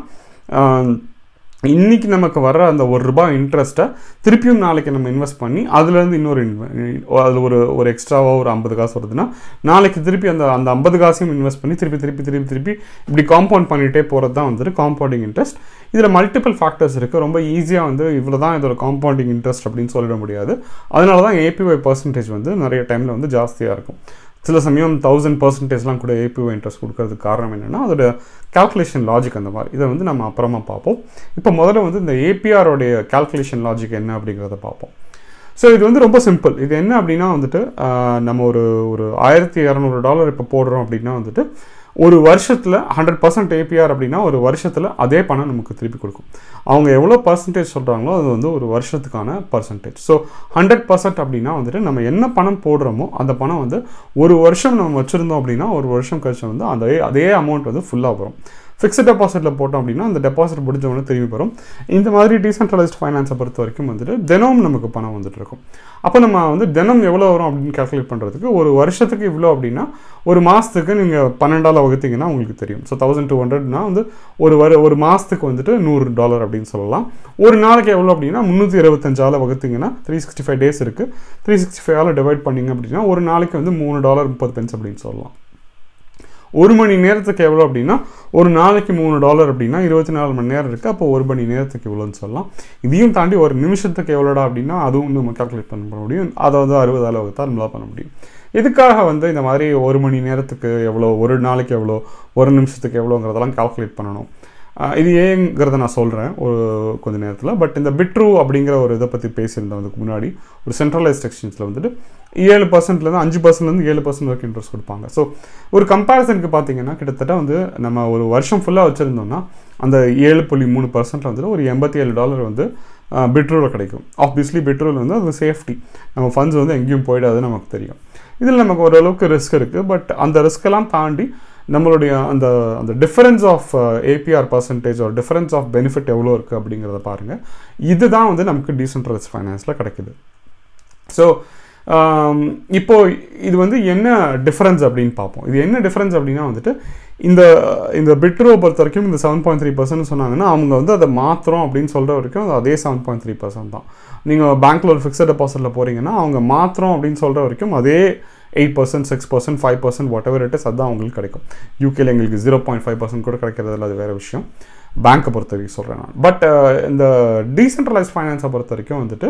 இன்னைக்கு நமக்கு வர அந்த ஒரு ரூபாய் இன்ட்ரெஸ்ட்டை திருப்பியும் நாளைக்கு நம்ம இன்வெஸ்ட் பண்ணி அதுலேருந்து இன்னொரு அதில் ஒரு ஒரு எக்ஸ்ட்ராவாக ஒரு ஐம்பது காசு வருதுன்னா நாளைக்கு திருப்பி அந்த அந்த ஐம்பது காசையும் இன்வெஸ்ட் பண்ணி திருப்பி திருப்பி திருப்பி திருப்பி இப்படி காம்பவுண்ட் பண்ணிகிட்டே போகிறது தான் வந்துட்டு காம்பவுண்டிங் இன்ட்ரெஸ்ட் இதில் மல்டிபிள் ஃபேக்டர்ஸ் இருக்குது ரொம்ப ஈஸியாக வந்து இவ்வளோ தான் இதோட காம்பவுண்டிங் இன்ட்ரெஸ்ட் அப்படின்னு சொல்லிட முடியாது அதனால தான் ஏபிஒய் பர்சன்டேஜ் வந்து நிறைய டைமில் வந்து ஜாஸ்தியாக இருக்கும் சில சமயம் தௌசண்ட் பர்சன்டேஜ்லாம் கூட ஏபிஓ இன்ட்ரெஸ்ட் கொடுக்கறதுக்கு காரணம் என்னென்னா அதோட கால்குலேஷன் லாஜிக் அந்த மாதிரி இதை வந்து நம்ம அப்புறமா பார்ப்போம் இப்போ முதல்ல வந்து இந்த ஏபிஆரோடைய கால்குலேஷன் லாஜிக் என்ன அப்படிங்கிறத பார்ப்போம் ஸோ இது வந்து ரொம்ப சிம்பிள் இது என்ன அப்படின்னா வந்துட்டு நம்ம ஒரு ஒரு ஆயிரத்தி இரநூறு டாலர் இப்போ போடுறோம் அப்படின்னா வந்துட்டு ஒரு வருஷத்தில் ஹண்ட்ரட் பர்சன்ட் ஏபிஆர் அப்படின்னா ஒரு வருஷத்தில் அதே பணம் நமக்கு திருப்பி கொடுக்கும் அவங்க எவ்வளோ பர்சன்டேஜ் சொல்கிறாங்களோ அது வந்து ஒரு வருஷத்துக்கான பர்சன்டேஜ் ஸோ ஹண்ட்ரட் பர்சன்ட் அப்படின்னா வந்துட்டு நம்ம என்ன பணம் போடுறோமோ அந்த பணம் வந்து ஒரு வருஷம் நம்ம வச்சுருந்தோம் அப்படின்னா ஒரு வருஷம் கழிச்சு வந்து அதே அதே அமௌண்ட் வந்து ஃபுல்லாக வரும் ஃபிக்ஸட் டெபாசிட்டில் போட்டோம் அப்படின்னா அந்த டெபாசிட் முடிஞ்சவொடனே திரும்பி வரும் இந்த மாதிரி டீசென்ட்ரலைஸ்ட் ஃபைனான்ஸை பொறுத்த வரைக்கும் வந்துட்டு தினம் நமக்கு பணம் வந்துட்டு இருக்கும் அப்போ நம்ம வந்து தினம் எவ்வளோ வரும் அப்படின்னு கால்குலேட் பண்ணுறதுக்கு ஒரு வருஷத்துக்கு இவ்வளோ அப்படின்னா ஒரு மாதத்துக்கு நீங்கள் பன்னெண்டால் வகுத்தீங்கன்னா உங்களுக்கு தெரியும் ஸோ தௌசண்ட் டூ ஹண்ட்ரட்னா வந்து ஒரு வரு ஒரு மாதத்துக்கு வந்துட்டு நூறு டாலர் அப்படின்னு சொல்லலாம் ஒரு நாளைக்கு எவ்வளோ அப்படின்னா முந்நூற்றி இருபத்தஞ்சால் வகுத்தீங்கன்னா த்ரீ சிக்ஸ்டி ஃபைவ் டேஸ் இருக்குது த்ரீ சிக்ஸ்டி ஃபைவால் டிவைட் பண்ணிங்க அப்படின்னா ஒரு நாளைக்கு வந்து மூணு டாலர் முப்பது பென்ஸ் அப்படின்னு சொல்லலாம் ஒரு மணி நேரத்துக்கு எவ்வளோ அப்படின்னா ஒரு நாளைக்கு மூணு டாலர் அப்படின்னா இருபத்தி நாலு மணி நேரம் இருக்குது அப்போ ஒரு மணி நேரத்துக்கு எவ்வளோன்னு சொல்லலாம் இதையும் தாண்டி ஒரு நிமிஷத்துக்கு எவ்வளோடா அப்படின்னா அதுவும் நம்ம கால்குலேட் பண்ண முடியும் அதை வந்து அறுபது அளவு தான் நம்மளால் பண்ண முடியும் இதுக்காக வந்து இந்த மாதிரி ஒரு மணி நேரத்துக்கு எவ்வளோ ஒரு நாளைக்கு எவ்வளோ ஒரு நிமிஷத்துக்கு எவ்வளோங்கிறதெல்லாம் கால்குலேட் பண்ணணும் இது ஏங்கிறத நான் சொல்கிறேன் ஒரு கொஞ்சம் நேரத்தில் பட் இந்த பிட்ரூ அப்படிங்கிற ஒரு இதை பற்றி பேசியிருந்தேன் அதுக்கு முன்னாடி ஒரு சென்ட்ரலைஸ்ட் எக்ஸ்சேஞ்சில் வந்துட்டு ஏழு பர்சன்ட்லேருந்து அஞ்சு பர்சன்ட்லேருந்து ஏழு பர்சன்ட் வரைக்கும் இன்ட்ரெஸ்ட் கொடுப்பாங்க ஸோ ஒரு கம்பேரிசனுக்கு பார்த்தீங்கன்னா கிட்டத்தட்ட வந்து நம்ம ஒரு வருஷம் ஃபுல்லாக வச்சுருந்தோம்னா அந்த ஏழு புள்ளி மூணு பர்சன்ட் வந்துட்டு ஒரு எண்பத்தி ஏழு டாலர் வந்து பெட்ரோலில் கிடைக்கும் ஆப்வியஸ்லி பெட்ரோல் வந்து அது சேஃப்டி நம்ம ஃபண்ட்ஸ் வந்து எங்கேயும் போயிடாது நமக்கு தெரியும் இதில் நமக்கு ஓரளவுக்கு ரிஸ்க் இருக்குது பட் அந்த ரிஸ்க்கெல்லாம் தாண்டி நம்மளுடைய அந்த அந்த டிஃபரன்ஸ் ஆஃப் ஏபிஆர் பர்சன்டேஜ் ஒரு டிஃபரன்ஸ் ஆஃப் பெனிஃபிட் எவ்வளோ இருக்குது அப்படிங்கிறத பாருங்கள் இதுதான் வந்து நமக்கு டீசென்ட்ரலைஸ் ஃபைனான்ஸில் கிடைக்குது ஸோ இப்போ இது வந்து என்ன டிஃப்ரென்ஸ் அப்படின்னு பார்ப்போம் இது என்ன டிஃப்ரென்ஸ் அப்படின்னா வந்துட்டு இந்த இந்த பிட்ரோ பொறுத்த வரைக்கும் இந்த செவன் பாயிண்ட் த்ரீ பர்சன்ட் சொன்னாங்கன்னா அவங்க வந்து அதை மாத்திரம் அப்படின்னு சொல்கிற வரைக்கும் அது அதே செவன் பாயிண்ட் த்ரீ பர்சன்ட் தான் நீங்கள் பேங்க்கில் ஒரு ஃபிக்ஸட் டெபாசிட்டில் போகிறீங்கன்னா அவங்க மாத்திரம் அப்படின்னு சொல்கிற வரைக்கும் அதே eight percent six percent five percent whatever it is அதுதான் அவங்களுக்கு கிடைக்கும் யூகேல எங்களுக்கு ஜீரோ பாயிண்ட் ஃபைவ் பர்சன்ட் கூட கிடைக்கிறதுல அது வேறு விஷயம் பேங்க்கை பொறுத்த வரைக்கும் சொல்கிறேன் நான் பட் இந்த டீசென்ட்ரலைஸ் ஃபைனான்ஸை பொறுத்த வரைக்கும் வந்துட்டு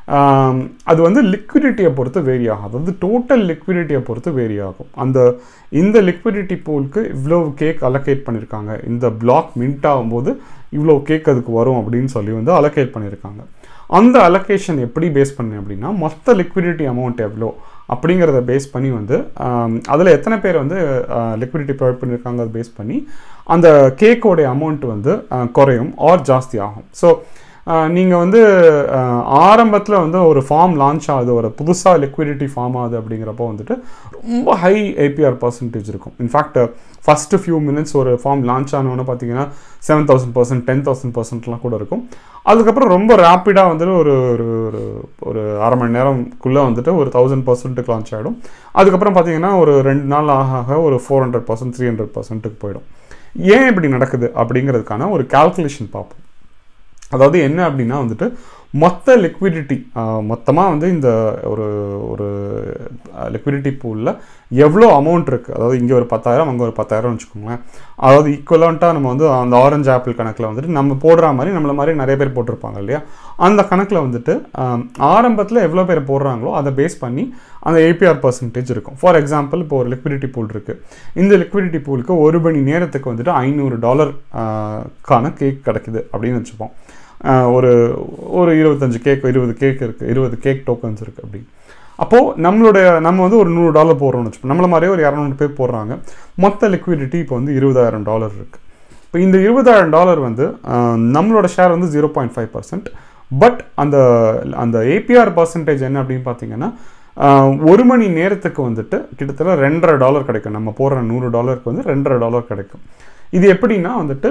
அது வந்து லிக்விடிட்டியை பொறுத்து வேரி ஆகும் அதாவது டோட்டல் லிக்விடிட்டியை பொறுத்து வேரி ஆகும் அந்த இந்த லிக்விடிட்டி பூலுக்கு இவ்வளோ கேக் அலோகேட் பண்ணியிருக்காங்க இந்த பிளாக் மின்ட் ஆகும்போது இவ்வளோ கேக் அதுக்கு வரும் அப்படின்னு சொல்லி வந்து அலோகேட் பண்ணியிருக்காங்க அந்த அலோகேஷன் எப்படி பேஸ் பண்ணேன் அப்படின்னா மொத்த லிக்விடிட்டி அமௌண்ட் எவ்வளோ அப்படிங்கிறத பேஸ் பண்ணி வந்து அதில் எத்தனை பேர் வந்து லிக்விடிட்டி ப்ரொவைட் பண்ணியிருக்காங்க அதை பேஸ் பண்ணி அந்த கேக்கோடைய அமௌண்ட் வந்து குறையும் ஆர் ஜாஸ்தி ஆகும் ஸோ நீங்கள் வந்து ஆரம்பத்தில் வந்து ஒரு ஃபார்ம் லான்ச் ஆகுது ஒரு புதுசாக லிக்விடிட்டி ஃபார்ம் ஆகுது அப்படிங்கிறப்போ வந்துட்டு ரொம்ப ஹை ஏபிஆர் பர்சன்டேஜ் இருக்கும் இன்ஃபேக்ட் ஃபஸ்ட்டு ஃபியூ மினிட்ஸ் ஒரு ஃபார்ம் லான்ச் ஆனோன்னு பார்த்தீங்கன்னா seven thousand percent ten thousand பர்சன்ட்லாம் கூட இருக்கும் அதுக்கப்புறம் ரொம்ப ரேப்பிடாக வந்துட்டு ஒரு ஒரு ஒரு ஒரு அரை மணி நேரம்குள்ளே வந்துட்டு ஒரு தௌசண்ட் பர்சன்ட்டுக்கு லான்ச் ஆகிடும் அதுக்கப்புறம் பார்த்தீங்கன்னா ஒரு ரெண்டு நாள் ஆக ஆக ஒரு four hundred percent three hundred பர்சன்ட்டுக்கு போயிடும் ஏன் இப்படி நடக்குது அப்படிங்கிறதுக்கான ஒரு கால்குலேஷன் பார்ப்போம் அதாவது என்ன அப்படின்னா வந்துட்டு மொத்த லிக்விடிட்டி மொத்தமாக வந்து இந்த ஒரு ஒரு லிக்விடிட்டி பூலில் எவ்வளோ அமௌண்ட் இருக்குது அதாவது இங்கே ஒரு பத்தாயிரம் அங்கே ஒரு பத்தாயிரம் வச்சுக்கோங்களேன் அதாவது ஈக்குவலண்ட்டாக நம்ம வந்து அந்த ஆரஞ்சு ஆப்பிள் கணக்கில் வந்துட்டு நம்ம போடுற மாதிரி நம்மள மாதிரி நிறைய பேர் போட்டிருப்பாங்க இல்லையா அந்த கணக்கில் வந்துட்டு ஆரம்பத்தில் எவ்வளோ பேர் போடுறாங்களோ அதை பேஸ் பண்ணி அந்த ஏபிஆர் பர்சன்டேஜ் இருக்கும் ஃபார் எக்ஸாம்பிள் இப்போ ஒரு லிக்விடிட்டி பூல் இருக்குது இந்த லிக்விடிட்டி பூலுக்கு ஒரு மணி நேரத்துக்கு வந்துட்டு ஐநூறு டாலர் கான கேக் கிடைக்குது அப்படின்னு வச்சுப்போம் ஒரு ஒரு இருபத்தஞ்சு கேக் இருபது கேக் இருக்குது இருபது கேக் டோக்கன்ஸ் இருக்குது அப்படி அப்போது நம்மளுடைய நம்ம வந்து ஒரு நூறு டாலர் போடுறோம்னு வச்சுப்போம் நம்மள மாதிரியே ஒரு இரநூறு பேர் போடுறாங்க மொத்த லிக்விடிட்டி இப்போ வந்து இருபதாயிரம் டாலர் இருக்குது இப்போ இந்த இருபதாயிரம் டாலர் வந்து ஆஹ், நம்மளோட ஷேர் வந்து zero point five percent but அந்த அந்த ஏபிஆர் பர்சன்டேஜ் என்ன அப்படின்னு பார்த்தீங்கன்னா ஆஹ், ஒரு மணி நேரத்துக்கு வந்துட்டு கிட்டத்தட்ட ரெண்டரை டாலர் கிடைக்கும் நம்ம போடுற நூறு டாலருக்கு வந்து ரெண்டரை டாலர் கிடைக்கும் இது எப்படின்னா வந்துட்டு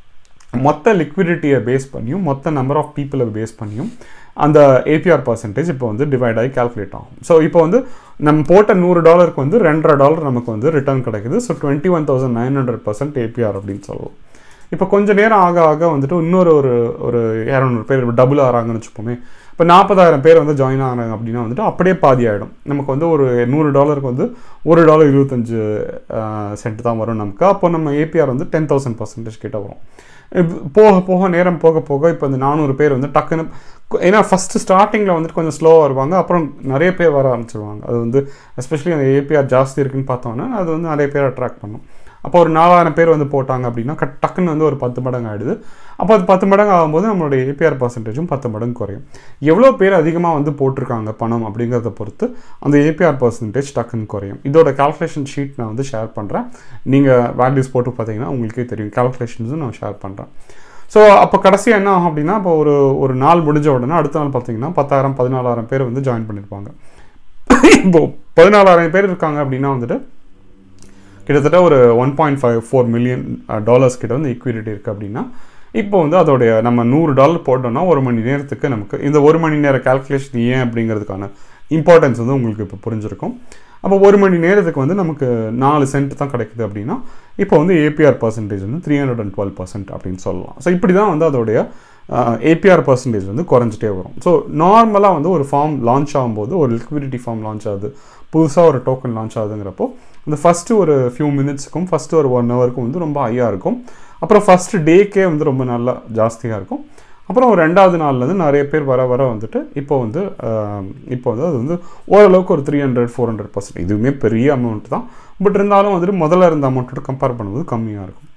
மொத்த லிக்விடிட்டியை பேஸ் பண்ணியும் மொத்த நம்பர் ஆஃப் பீப்புளை பேஸ் பண்ணியும் அந்த ஏபிஆர் பர்சன்டேஜ் இப்போ வந்து டிவைட் ஆகி கால்குலேட் ஆகும் ஸோ இப்போ வந்து நம்ம போட்ட நூறு டாலருக்கு வந்து ரெண்டரை டாலர் நமக்கு வந்து ரிட்டர்ன் கிடைக்குது so twenty one thousand nine hundred percent APR அப்படின்னு சொல்லலாம் இப்போ கொஞ்ச நேரம் ஆக ஆக வந்துட்டு இன்னொரு ஒரு ஒரு இரநூறு பேர் டபுள் ஆகிறாங்கன்னு வச்சுப்போமே இப்போ நாற்பதாயிரம் பேர் வந்து ஜாயின் ஆகிறாங்க அப்படின்னா வந்துட்டு அப்படியே பாதி ஆகிடும் நமக்கு வந்து ஒரு நூறு டாலருக்கு வந்து ஒரு டாலர் இருபத்தஞ்சு சென்ட் தான் வரும் நமக்கு அப்போ நம்ம ஏபிஆர் வந்து டென் தௌசண்ட் பர்சன்டேஜ் கிட்ட வரும் இப்ப போக போக நேரம் போக போக இப்போ இந்த நானூறு பேர் வந்து டக்குன்னு கு- ஏன்னா ஃபஸ்ட்டு ஸ்டார்டிங்கில் வந்துட்டு கொஞ்சம் ஸ்லோவாக வருவாங்க அப்புறம் நிறைய பேர் வர ஆரம்பிச்சிருவாங்க அது வந்து எஸ்பெஷலி அந்த ஏபிஆர் ஜாஸ்தி இருக்குன்னு பார்த்தோன்னா அது வந்து நிறைய பேர் அட்ராக்ட் பண்ணும் அப்போ ஒரு நாலாயிரம் பேர் வந்து போட்டாங்க அப்படின்னா கட் டக்குன்னு வந்து ஒரு பத்து மடங்கு ஆகிடுது அப்போ அது பத்து மடங்கு ஆகும்போது நம்மளுடைய ஏபிஆர் பர்சன்டேஜும் பத்து மடங்கு குறையும் எவ்வளோ பேர் அதிகமாக வந்து போட்டிருக்காங்க பணம் அப்படிங்கிறத பொறுத்து அந்த ஏபிஆர் பர்சன்டேஜ் டக்குன்னு குறையும் இதோட கால்குலேஷன் ஷீட் நான் வந்து ஷேர் பண்ணுறேன் நீங்கள் வேல்யூஸ் போட்டு பார்த்தீங்கன்னா உங்களுக்கே தெரியும் கால்குலேஷன்ஸும் நான் ஷேர் பண்ணுறேன் ஸோ அப்போ கடைசியாக என்ன ஆகும் அப்படின்னா இப்போ ஒரு ஒரு நாள் முடிஞ்ச உடனே அடுத்த நாள் பார்த்தீங்கன்னா பத்தாயிரம் பதினாலாயிரம் பேர் வந்து ஜாயின் பண்ணியிருப்பாங்க இப்போ பதினாலாயிரம் பேர் இருக்காங்க அப்படின்னா வந்துட்டு கிட்டத்தட்ட ஒரு one point five four million dollars கிட்ட வந்து ஈக்விலிட்டி இருக்குது அப்படின்னா இப்போ வந்து அதோடைய நம்ம நூறு டாலர் போட்டோம்னா ஒரு மணி நேரத்துக்கு நமக்கு இந்த ஒரு மணி நேர கால்குலேஷன் ஏன் அப்படிங்கிறதுக்கான இம்பார்ட்டன்ஸ் வந்து உங்களுக்கு இப்போ புரிஞ்சிருக்கும் அப்போ ஒரு மணி நேரத்துக்கு வந்து நமக்கு நாலு சென்ட் தான் கிடைக்குது அப்படின்னா இப்போ வந்து ஏபிஆர் பர்சன்டேஜ் வந்து three hundred and twelve percent அப்படின்னு சொல்லலாம் ஸோ இப்படி தான் வந்து அதோடைய ஏபிஆர் பர்சன்டேஜ் வந்து குறைஞ்சிட்டே வரும் ஸோ நார்மலாக வந்து ஒரு ஃபார்ம் லான்ச் ஆகும்போது ஒரு லிக்விடிட்டி ஃபார்ம் லான்ச் ஆகுது புதுசாக ஒரு டோக்கன் லான்ச் ஆகுதுங்கிறப்போ இந்த ஃபஸ்ட்டு ஒரு ஃபியூ மினிட்ஸுக்கும் ஃபஸ்ட்டு ஒரு ஒன் ஹவருக்கும் வந்து ரொம்ப ஹையாக இருக்கும் அப்புறம் ஃபஸ்ட்டு டேக்கே வந்து ரொம்ப நல்லா ஜாஸ்தியாக இருக்கும் அப்புறம் ஒரு ரெண்டாவது நாள்லேருந்து நிறைய பேர் வர வர வந்துட்டு இப்போ வந்து ஆஹ், இப்போ வந்து அது வந்து ஓரளவுக்கு ஒரு three hundred four hundred percent இதுவுமே பெரிய அமௌண்ட் தான் பட் இருந்தாலும் வந்துட்டு முதல்ல இருந்த அமௌண்ட்டோட கம்பேர் பண்ணும்போது கம்மியாக இருக்கும்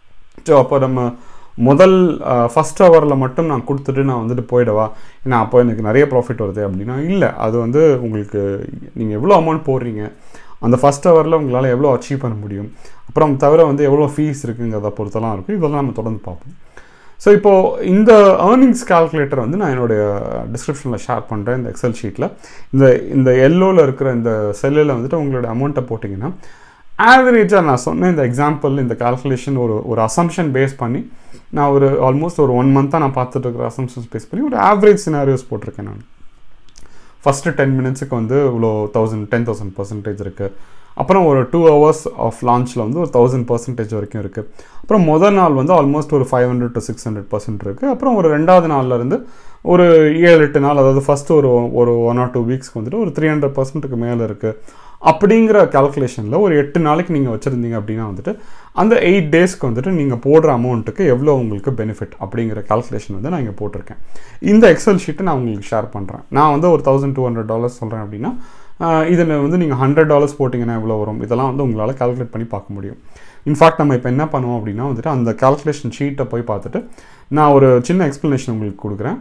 ஸோ அப்போ நம்ம முதல் ஃபஸ்ட் ஹவரில் மட்டும் நான் கொடுத்துட்டு நான் வந்துட்டு போயிடவா ஏன்னா அப்போ எனக்கு நிறைய ப்ராஃபிட் வருது அப்படின்னா இல்லை அது வந்து உங்களுக்கு நீங்கள் எவ்வளோ அமௌண்ட் போடுறீங்க அந்த ஃபஸ்ட் ஹவரில் உங்களால் எவ்வளோ அச்சீவ் பண்ண முடியும் அப்புறம் தவிர வந்து எவ்வளோ ஃபீஸ் இருக்குங்கிறத பொறுத்தெல்லாம் இருக்கும் இதெல்லாம் நம்ம தொடர்ந்து பார்ப்போம் ஸோ இப்போது இந்த ஏர்னிங்ஸ் கால்குலேட்டர் வந்து நான் என்னுடைய டிஸ்கிரிப்ஷனில் ஷேர் பண்ணுறேன் இந்த எக்ஸல் ஷீட்டில் இந்த இந்த எல்லோவில் இருக்கிற இந்த செல்லில் வந்துட்டு உங்களோட அமௌண்ட்டை போட்டிங்கன்னா ஆவரேஜாக நான் சொன்ன இந்த எக்ஸாம்பிள் இந்த கால்குலேஷன் ஒரு ஒரு அசம்ஷன் பேஸ் பண்ணி நான் ஒரு ஆல்மோஸ்ட் ஒரு ஒன் மந்த்தாக நான் பார்த்துட்டு இருக்கிற அசம்ஷன்ஸ் பேஸ் பண்ணி ஒரு ஆவரேஜ் சினாரியோஸ் போட்டிருக்கேன் நான் ஃபஸ்ட்டு டென் மினிட்ஸுக்கு வந்து இவ்வளோ தௌசண்ட் டென் தௌசண்ட் பர்சன்டேஜ் இருக்குது அப்புறம் ஒரு டூ ஹவர்ஸ் ஆஃப் லான்ச்சில் வந்து ஒரு தௌசண்ட் பர்சன்டேஜ் வரைக்கும் இருக்குது அப்புறம் முதல் நாள் வந்து ஆல்மோஸ்ட் ஒரு five hundred to six hundred percent இருக்குது அப்புறம் ஒரு ரெண்டாவது நாள்ல இருந்து ஒரு ஏழு எட்டு நாள் அதாவது ஃபஸ்ட்டு ஒரு ஒரு ஒன் ஆர் டூ வீக்ஸ்க்கு வந்துட்டு ஒரு த்ரீ ஹண்ட்ரட் பர்சன்ட்டுக்கு மேலே இருக்குது அப்படிங்கிற கால்குலேஷனில் ஒரு எட்டு நாளைக்கு நீங்கள் வச்சுருந்தீங்க அப்படின்னா வந்துட்டு அந்த எயிட் டேஸ்க்கு வந்துட்டு நீங்கள் போடுற அமௌண்ட்டுக்கு எவ்வளோ உங்களுக்கு பெனிஃபிட் அப்படிங்கிற கால்குலேஷன் வந்து நான் இங்கே போட்டிருக்கேன் இந்த எக்ஸல் ஷீட்டை நான் உங்களுக்கு ஷேர் பண்ணுறேன் நான் வந்து ஒரு தௌசண்ட் டூ ஹண்ட்ரட் டாலர்ஸ் சொல்கிறேன் அப்படின்னா இதில் வந்து நீங்கள் ஹண்ட்ரட் டாலர்ஸ் போட்டிங்கன்னா எவ்வளோ வரும் இதெல்லாம் வந்து உங்களால் கால்குலேட் பண்ணி பார்க்க முடியும் இன்ஃபேக்ட் நம்ம இப்போ என்ன பண்ணுவோம் அப்படின்னா வந்துட்டு அந்த கால்குலேஷன் ஷீட்டை போய் பார்த்துட்டு நான் ஒரு சின்ன எக்ஸ்ப்ளனேஷன் உங்களுக்கு கொடுக்குறேன்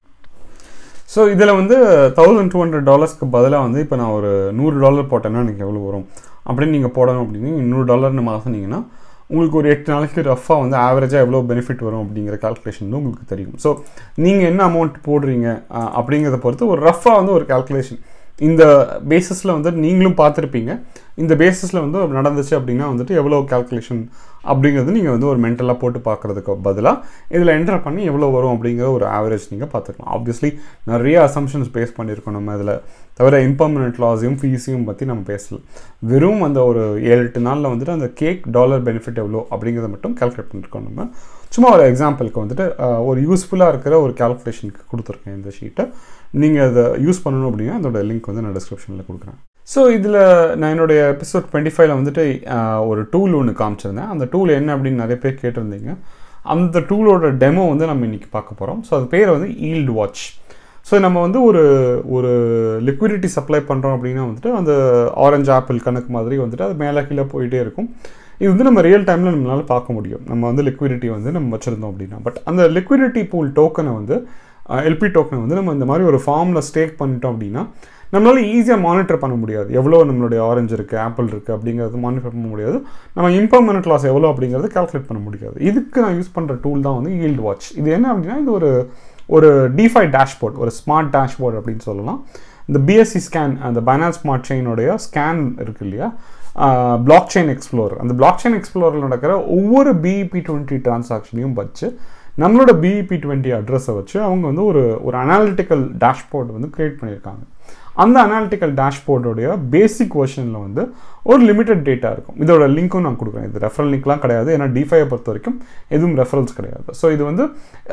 ஸோ இதில் வந்து தௌசண்ட் டூ ஹண்ட்ரட் டாலர்ஸ்க்கு பதிலாக வந்து இப்போ நான் ஒரு நூறு டாலர் போட்டேன்னா எனக்கு எவ்வளோ வரும் அப்படின்னு நீங்கள் போடணும் அப்படின்னு நூறு டாலர்னு மாற்றினீங்கன்னா உங்களுக்கு ஒரு எட்டு நாளைக்கு ரஃபாக வந்து ஆவரேஜாக எவ்வளோ பெனிஃபிட் வரும் அப்படிங்கிற கால்குலேஷன் வந்து உங்களுக்கு தெரியும் ஸோ நீங்கள் என்ன அமௌண்ட் போடுறீங்க அஹ், அப்படிங்கிறத பொறுத்து ஒரு ரஃபாக வந்து ஒரு கால்குலேஷன் இந்த பேசிஸில் வந்து நீங்களும் பார்த்துருப்பீங்க இந்த பேசிஸில் வந்து நடந்துச்சு அப்படின்னா வந்துட்டு எவ்வளோ கால்குலேஷன் அப்படிங்கிறது நீங்கள் வந்து ஒரு மென்டலாக போட்டு பார்க்குறதுக்கு பதிலாக இதில் என்டர் பண்ணி எவ்வளோ வரும் அப்படிங்கிற ஒரு ஆவரேஜ் நீங்கள் பார்த்துக்கலாம் ஆப்வியஸ்லி நிறைய அசம்ஷன்ஸ் பேஸ் பண்ணியிருக்கோம் நம்ம இதில் தவிர இம்பர்மனெண்ட் லாஸையும் ஃபீஸையும் பற்றி நம்ம பேசல வெறும் அந்த ஒரு ஏழு எட்டு நாளில் வந்துட்டு அந்த கேக் டாலர் பெனிஃபிட் எவ்வளோ அப்படிங்கிறத மட்டும் கால்குலேட் பண்ணியிருக்கோம் நம்ம சும்மா ஒரு எக்ஸாம்பிளுக்கு வந்துட்டு அஹ், ஒரு யூஸ்ஃபுல்லாக இருக்கிற ஒரு கால்குலேஷனுக்கு கொடுத்துருக்கேன் இந்த ஷீட்டை நீங்கள் அதை யூஸ் பண்ணணும் அப்படின்னா அதோட லிங்க் வந்து நான் டிஸ்கிரிப்ஷனில் கொடுக்குறேன் ஸோ இதில் நான் என்னுடைய எபிசோட் டுவெண்ட்டி ஃபைவ்ல வந்துட்டு அஹ், ஒரு டூல் ஒன்று காமிச்சிருந்தேன் அந்த டூல் என்ன அப்படின்னு நிறைய பேர் கேட்டிருந்தீங்க அந்த டூலோட டெமோ வந்து நம்ம இன்றைக்கி பார்க்க போகிறோம் ஸோ அது பேர் வந்து ஈல்டு வாட்ச் ஸோ நம்ம வந்து ஒரு ஒரு லிக்விடிட்டி சப்ளை பண்ணுறோம் அப்படின்னா வந்துட்டு அந்த ஆரஞ்சு ஆப்பிள் கணக்கு மாதிரி வந்துட்டு அது மேலே கீழே போயிட்டே இருக்கும் இது வந்து நம்ம ரியல் டைமில் நம்மளால பார்க்க முடியும் நம்ம வந்து லிக்விடிட்டி வந்து நம்ம வச்சுருந்தோம் அப்படின்னா பட் அந்த லிக்விடிட்டி பூல் டோக்கனை வந்து எல்பி டோக்கனை வந்து நம்ம இந்த மாதிரி ஒரு ஃபார்மில் ஸ்டேக் பண்ணிட்டோம் அப்படின்னா நம்மளால ஈஸியாக மானிட்டர் பண்ண முடியாது எவ்வளோ நம்மளுடைய ஆரஞ்சு இருக்குது ஆப்பிள் இருக்குது அப்படிங்கிறது மானிட்டர் பண்ண முடியாது நம்ம இம்பர்மனட் லாஸ் எவ்வளோ அப்படிங்கிறது கால்குலேட் பண்ண முடியாது இதுக்கு நான் யூஸ் பண்ணுற டூல் தான் வந்து ஈல்டு வாட்ச் இது என்ன அப்படின்னா இது ஒரு ஒரு டிஃபை டேஷ்போர்ட் ஒரு ஸ்மார்ட் டேஷ்போர்ட் அப்படின்னு சொல்லலாம் இந்த பிஎஸ்சி ஸ்கேன் அந்த பைனான்ஸ் ஸ்மார்ட் செயினுடைய ஸ்கேன் இருக்கு இல்லையா பிளாக் செயின் எக்ஸ்ப்ளோர் அந்த பிளாக் செயின் எக்ஸ்ப்ளோரில் நடக்கிற ஒவ்வொரு பிஇபி டுவெண்ட்டி டிரான்சாக்ஷனையும் வச்சு நம்மளோட பிஇபி டுவெண்ட்டி அட்ரஸை வச்சு அவங்க வந்து ஒரு ஒரு அனாலிட்டிக்கல் டேஷ்போர்ட் வந்து க்ரியேட் பண்ணியிருக்காங்க அந்த அனாலிட்டிக்கல் டேஷ்போர்டோடைய பேசிக் வெர்ஷனில் வந்து ஒரு லிமிடெட் டேட்டா இருக்கும் இதோட லிங்க்கும் நான் கொடுக்குறேன் இது ரெஃபரல் லிங்க்லாம் கிடையாது ஏன்னா டிஃபையை பொறுத்த வரைக்கும் எதுவும் ரெஃபரல்ஸ் கிடையாது ஸோ இது வந்து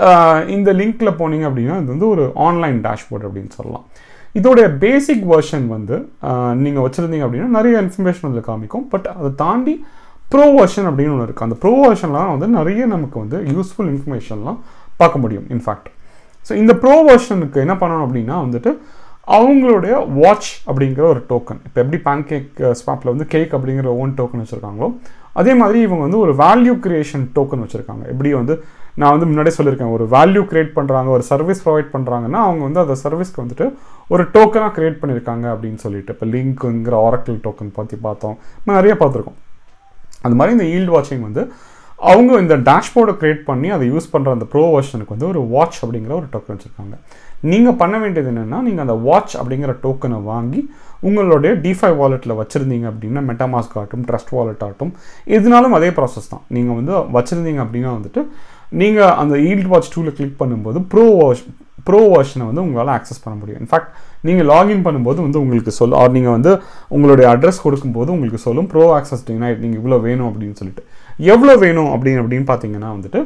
இந்த லிங்க்கில் போனீங்க அப்படின்னா இது வந்து ஒரு ஆன்லைன் டேஷ்போர்ட் அப்படின்னு சொல்லலாம் இதோடைய பேசிக் வெர்ஷன் வந்து நீங்கள் வச்சுருந்தீங்க அப்படின்னா நிறைய இன்ஃபர்மேஷன் அதில் காமிக்கும் பட் அதை தாண்டி ப்ரோ வெர்ஷன் அப்படின்னு ஒன்று இருக்குது அந்த ப்ரோ வெர்ஷன்லாம் வந்து நிறைய நமக்கு வந்து யூஸ்ஃபுல் இன்ஃபர்மேஷன்லாம் பார்க்க முடியும் இன்ஃபேக்ட் ஸோ இந்த ப்ரோ வெர்ஷனுக்கு என்ன பண்ணணும் அப்படின்னா வந்துட்டு அவங்களுடைய வாட்ச் அப்படிங்கிற ஒரு டோக்கன் இப்போ எப்படி பேன் கேக் ஸ்வாப்பில் வந்து கேக் அப்படிங்கிற ஓன் டோக்கன் வச்சுருக்காங்களோ அதே மாதிரி இவங்க வந்து ஒரு வேல்யூ கிரியேஷன் டோக்கன் வச்சுருக்காங்க எப்படி வந்து நான் வந்து முன்னாடியே சொல்லியிருக்கேன் ஒரு வேல்யூ கிரியேட் பண்ணுறாங்க ஒரு சர்வீஸ் ப்ரொவைட் பண்ணுறாங்கன்னா அவங்க வந்து அந்த சர்வீஸ்க்கு வந்துட்டு ஒரு டோக்கனாக கிரியேட் பண்ணியிருக்காங்க அப்படின்னு சொல்லிட்டு இப்போ லிங்க்குங்கிற ஆரக்கிள் டோக்கன் பற்றி பார்த்தோம் நிறைய பார்த்துருக்கோம் அந்த மாதிரி இந்த ஈல்டு வாட்சிங் வந்து அவங்க இந்த டேஷ்போர்டை க்ரியேட் பண்ணி அதை யூஸ் பண்ணுற அந்த ப்ரோ வெர்ஷனுக்கு வந்து ஒரு வாட்ச் அப்படிங்கிற ஒரு டோக்கன் வச்சுருக்காங்க நீங்கள் பண்ண வேண்டியது என்னென்னா நீங்கள் அந்த வாட்ச் அப்படிங்கிற டோக்கனை வாங்கி உங்களுடைய டிஃபை வாலெட்டில் வச்சுருந்தீங்க அப்படின்னா மெட்டாமாஸ்க் ஆகட்டும் ட்ரஸ்ட் வாலெட் ஆகட்டும் எதுனாலும் அதே ப்ராசஸ் தான் நீங்கள் வந்து வச்சுருந்தீங்க அப்படின்னா வந்துட்டு நீங்கள் அந்த ஈல்ட் வாட்ச் டூவில் கிளிக் பண்ணும்போது ப்ரோ வாஷ் ப்ரோ வெர்ஷனை வந்து உங்களால் ஆக்சஸ் பண்ண முடியும் இன்ஃபேக்ட் நீங்கள் லாகின் பண்ணும்போது வந்து உங்களுக்கு சொல்லும் ஆர் நீங்கள் வந்து உங்களுடைய அட்ரஸ் கொடுக்கும்போது உங்களுக்கு சொல்லும் ப்ரோ ஆக்சஸ் டினைட் நீங்கள் இவ்வளோ வேணும் அப்படின்னு சொல்லிட்டு எவ்வளோ வேணும் அப்படின்னு அப்படின்னு பார்த்தீங்கன்னா வந்துட்டு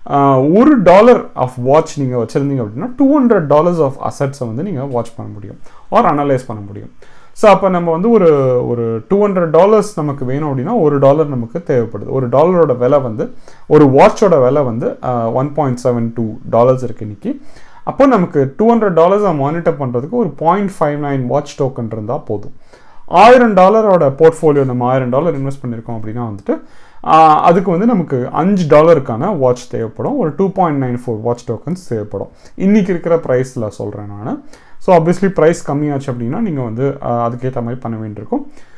ஒரு டாலர் ஆஃப் வாட்ச் நீங்கள் வச்சுருந்தீங்க அப்படின்னா டூ ஹண்ட்ரட் டாலர்ஸ் ஆஃப் அசட்ஸை வந்து நீங்கள் வாட்ச் பண்ண முடியும் ஆர் அனலைஸ் பண்ண முடியும் ஸோ அப்போ நம்ம வந்து ஒரு ஒரு டூ ஹண்ட்ரட் டாலர்ஸ் நமக்கு வேணும் அப்படின்னா ஒரு டாலர் நமக்கு தேவைப்படுது ஒரு டாலரோட விலை வந்து ஒரு வாட்சோட விலை வந்து one point seven two dollars இருக்குது இன்னைக்கு அப்போ நமக்கு டூ ஹண்ட்ரட் டாலர்ஸை மானிட்டர் பண்ணுறதுக்கு ஒரு point five nine watch token இருந்தால் போதும் ஆயிரம் டாலரோட போர்ட்ஃபோலியோ நம்ம ஆயிரம் டாலர் இன்வெஸ்ட் பண்ணியிருக்கோம் அப்படின்னா வந்துட்டு அதுக்கு வந்து நமக்கு அஞ்சு டாலருக்கான வாட்ச் தேவைப்படும் ஒரு two point nine four watch tokens தேவைப்படும் இன்றைக்கி இருக்கிற ப்ரைஸில் சொல்கிறேன் நான் ஸோ ஆப்வியஸ்லி ப்ரைஸ் கம்மியாச்சு அப்படின்னா நீங்கள் வந்து அதுக்கேற்ற மாதிரி பண்ண வேண்டியிருக்கும்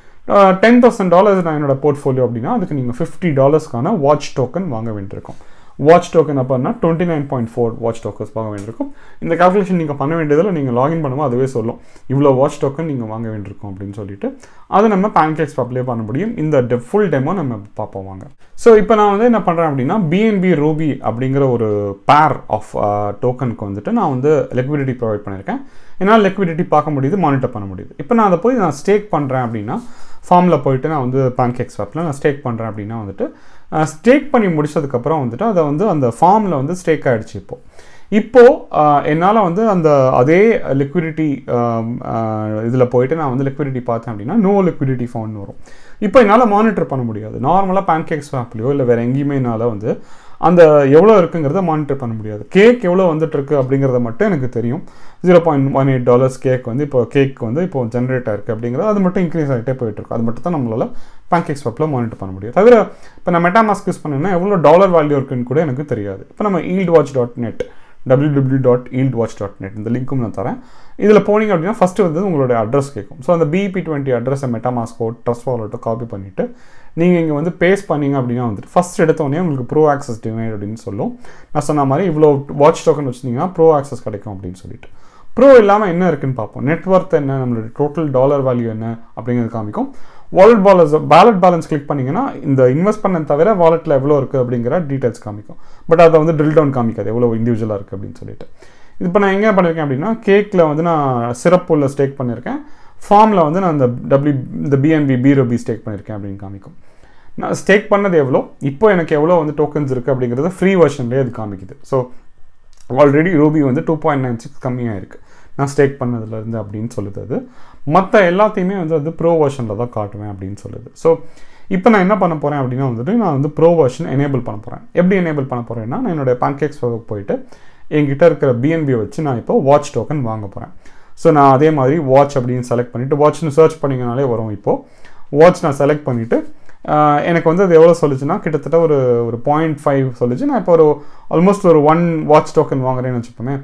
டென் தௌசண்ட் டாலர்ஸ் நான் என்னோட போர்ட்ஃபோலியோ அப்படின்னா அதுக்கு நீங்கள் ஃபிஃப்டி டாலர்ஸ்க்கான வாட்ச் டோக்கன் வாங்க வேண்டியிருக்கும் வாட்ச் டோக்கன் அப்படின்னா twenty nine point four watch tokens வாங்க வேண்டியிருக்கும் இந்த கால்குலேஷன் நீங்கள் பண்ண வேண்டியதில் நீங்கள் லாகின் பண்ணும்போது அதுவே சொல்லும் இவ்வளோ வாட்ச் டோக்கன் நீங்கள் வாங்க வேண்டியிருக்கும் அப்படின்னு சொல்லிட்டு அதை நம்ம பேன்கேக்ஸ் அப்ளை பண்ண முடியும் இந்த ஃபுல் டெமோ நம்ம பார்ப்போம் வாங்க ஸோ இப்போ நான் வந்து என்ன பண்ணுறேன் அப்படின்னா பிஎன்பி ரூபி அப்படிங்கிற ஒரு பேர் ஆஃப் டோக்கனுக்கு வந்துட்டு நான் வந்து லிக்விடிட்டி ப்ரொவைட் பண்ணியிருக்கேன் என்னால் லிக்விடிட்டி பார்க்க முடியுது மானிட்டர் பண்ண முடியுது இப்போ நான் அதை போய் நான் ஸ்டேக் பண்ணுறேன் அப்படின்னா ஃபார்மில் போயிட்டு நான் வந்து பேன்கேக்ஸ் ஸ்வாப்பில் நான் ஸ்டேக் பண்ணுறேன் அப்படின்னா வந்துட்டு ஸ்டேக் பண்ணி முடிச்சதுக்கப்புறம் வந்துட்டு அதை வந்து அந்த ஃபார்மில் வந்து ஸ்டேக் ஆகிடுச்சு இப்போது இப்போது என்னால் வந்து அந்த அதே லிக்விடிட்டி இதில் போயிட்டு நான் வந்து லிக்விடிட்டி பார்த்தேன் அப்படின்னா நோ லிக்விடிட்டி ஃபவுண்ட் வரும் இப்போ என்னால் மானிட்டர் பண்ண முடியாது நார்மலாக பேன்கேக் ஸ்வாப்லையோ இல்லை வேறு எங்கேயுமே என்னால் வந்து அந்த எவ்வளோ இருக்குங்கிறத மானிட்டர் பண்ண முடியாது கேக் எவ்வளோ வந்துட்டு இருக்கு அப்படிங்கிறத மட்டும் எனக்கு தெரியும் zero point one eight dollars cake வந்து இப்போ கேக் வந்து இப்போ ஜென்ரேட் ஆயிருக்கு அப்படிங்கிறது அது மட்டும் இன்க்ரீஸ் ஆகிட்டே போயிட்டு இருக்கு அது மட்டும் தான் நம்மளால் பேன்கேக் ஸ்வாப்பில் மானிட்டர் பண்ண முடியும் தவிர இப்போ நான் மெட்டாமாஸ்க் யூஸ் பண்ணேன்னா எவ்வளோ டாலர் வேல்யூ இருக்குன்னு கூட எனக்கு தெரியாது இப்போ நம்ம yield watch dot net W W dot yield watch dot net இந்த லிங்க்கும் நான் தரேன் இதில் போனீங்க அப்படின்னா ஃபஸ்ட்டு வந்து உங்களுடைய அட்ரஸ் கேட்கும் ஸோ அந்த பிபி டுவெண்ட்டி அட்ரஸை மெட்டாமாஸ்கோ ட்ரஸ் வாலெட்டோ காப்பி பண்ணிவிட்டு நீங்கள் இங்கே வந்து பேஸ் பண்ணீங்க அப்படின்னா வந்துட்டு ஃபஸ்ட் எடுத்தோடனே உங்களுக்கு ப்ரோ ஆக்சஸ் டினைட் அப்படின்னு சொல்லும் நான் சொன்ன மாதிரி இவ்வளோ வாட்ச் டோக்கன் வச்சுருந்தீங்கன்னா ப்ரோ ஆக்சஸ் கிடைக்கும் அப்படின்னு சொல்லிட்டு ப்ரோ இல்லாமல் என்ன இருக்குன்னு பார்ப்போம் நெட்ஒர்த் என்ன நம்மளுடைய டோட்டல் டாலர் வேல்யூ என்ன அப்படிங்கிறது காமிக்கும் wallet balance wallet balance click பண்ணிங்கன்னா இந்த இன்வெஸ்ட் பண்ண தவிர வாலெட்டில் எவ்வளோ இருக்குது அப்படிங்கிற டீட்டெயில்ஸ் காமிக்கும் பட் அதை வந்து ட்ரில் டவுன் காமிக்காது எவ்வளோ இண்டிவிஜுவலாக இருக்குது அப்படின்னு சொல்லிட்டு இப்போ நான் எங்கே பண்ணியிருக்கேன் அப்படின்னா கேக்கில் வந்து நான் சிறப்பு உள்ள ஸ்டேக் பண்ணியிருக்கேன் ஃபார்மில் வந்து நான் இந்த டபிள்யூ இந்த பிஎன்பி பி ஸ்டேக் பண்ணியிருக்கேன் அப்படின்னு காமிக்கும் நான் ஸ்டேக் பண்ணது எவ்வளோ இப்போ எனக்கு எவ்வளோ வந்து டோக்கன்ஸ் இருக்குது அப்படிங்கிறது ஃப்ரீ வெர்ஷன்லேயே அது காமிக்குது ஸோ ஆல்ரெடி ரூபி வந்து டூ பாயிண்ட் நைன் சிக்ஸ் கம்மியாக இருக்குது நான் ஸ்டேக் பண்ணதுலேருந்து அப்படின்னு சொல்லுது அது மற்ற எல்லாத்தையுமே வந்து அது ப்ரோ வெர்ஷனில் தான் காட்டுவேன் அப்படின்னு சொல்லுது ஸோ இப்போ நான் என்ன பண்ண போகிறேன் அப்படின்னா வந்துட்டு நான் வந்து ப்ரோ வெர்ஷன் எனேபிள் பண்ண போகிறேன் எப்படி எனேபிள் பண்ண போகிறேன்னா நான் என்னுடைய பேன்கேக்ஸ் போயிட்டு என்கிட்ட இருக்கிற பிஎன்பியை வச்சு நான் இப்போ வாட்ச் டோக்கன் வாங்க போகிறேன் ஸோ நான் அதே மாதிரி வாட்ச் அப்படின்னு செலக்ட் பண்ணிவிட்டு வாட்ச்னு சர்ச் பண்ணிங்கனாலே வரும் இப்போது வாட்ச் நான் செலக்ட் பண்ணிவிட்டு எனக்கு வந்து அது எவ்வளோ சொல்லுச்சுன்னா கிட்டத்தட்ட ஒரு ஒரு பாயிண்ட் ஃபைவ் சொல்லுச்சு நான் இப்போ ஒரு ஆல்மோஸ்ட் ஒரு ஒன் வாட்ச் டோக்கன் வாங்குறேன்னு வச்சுப்போமே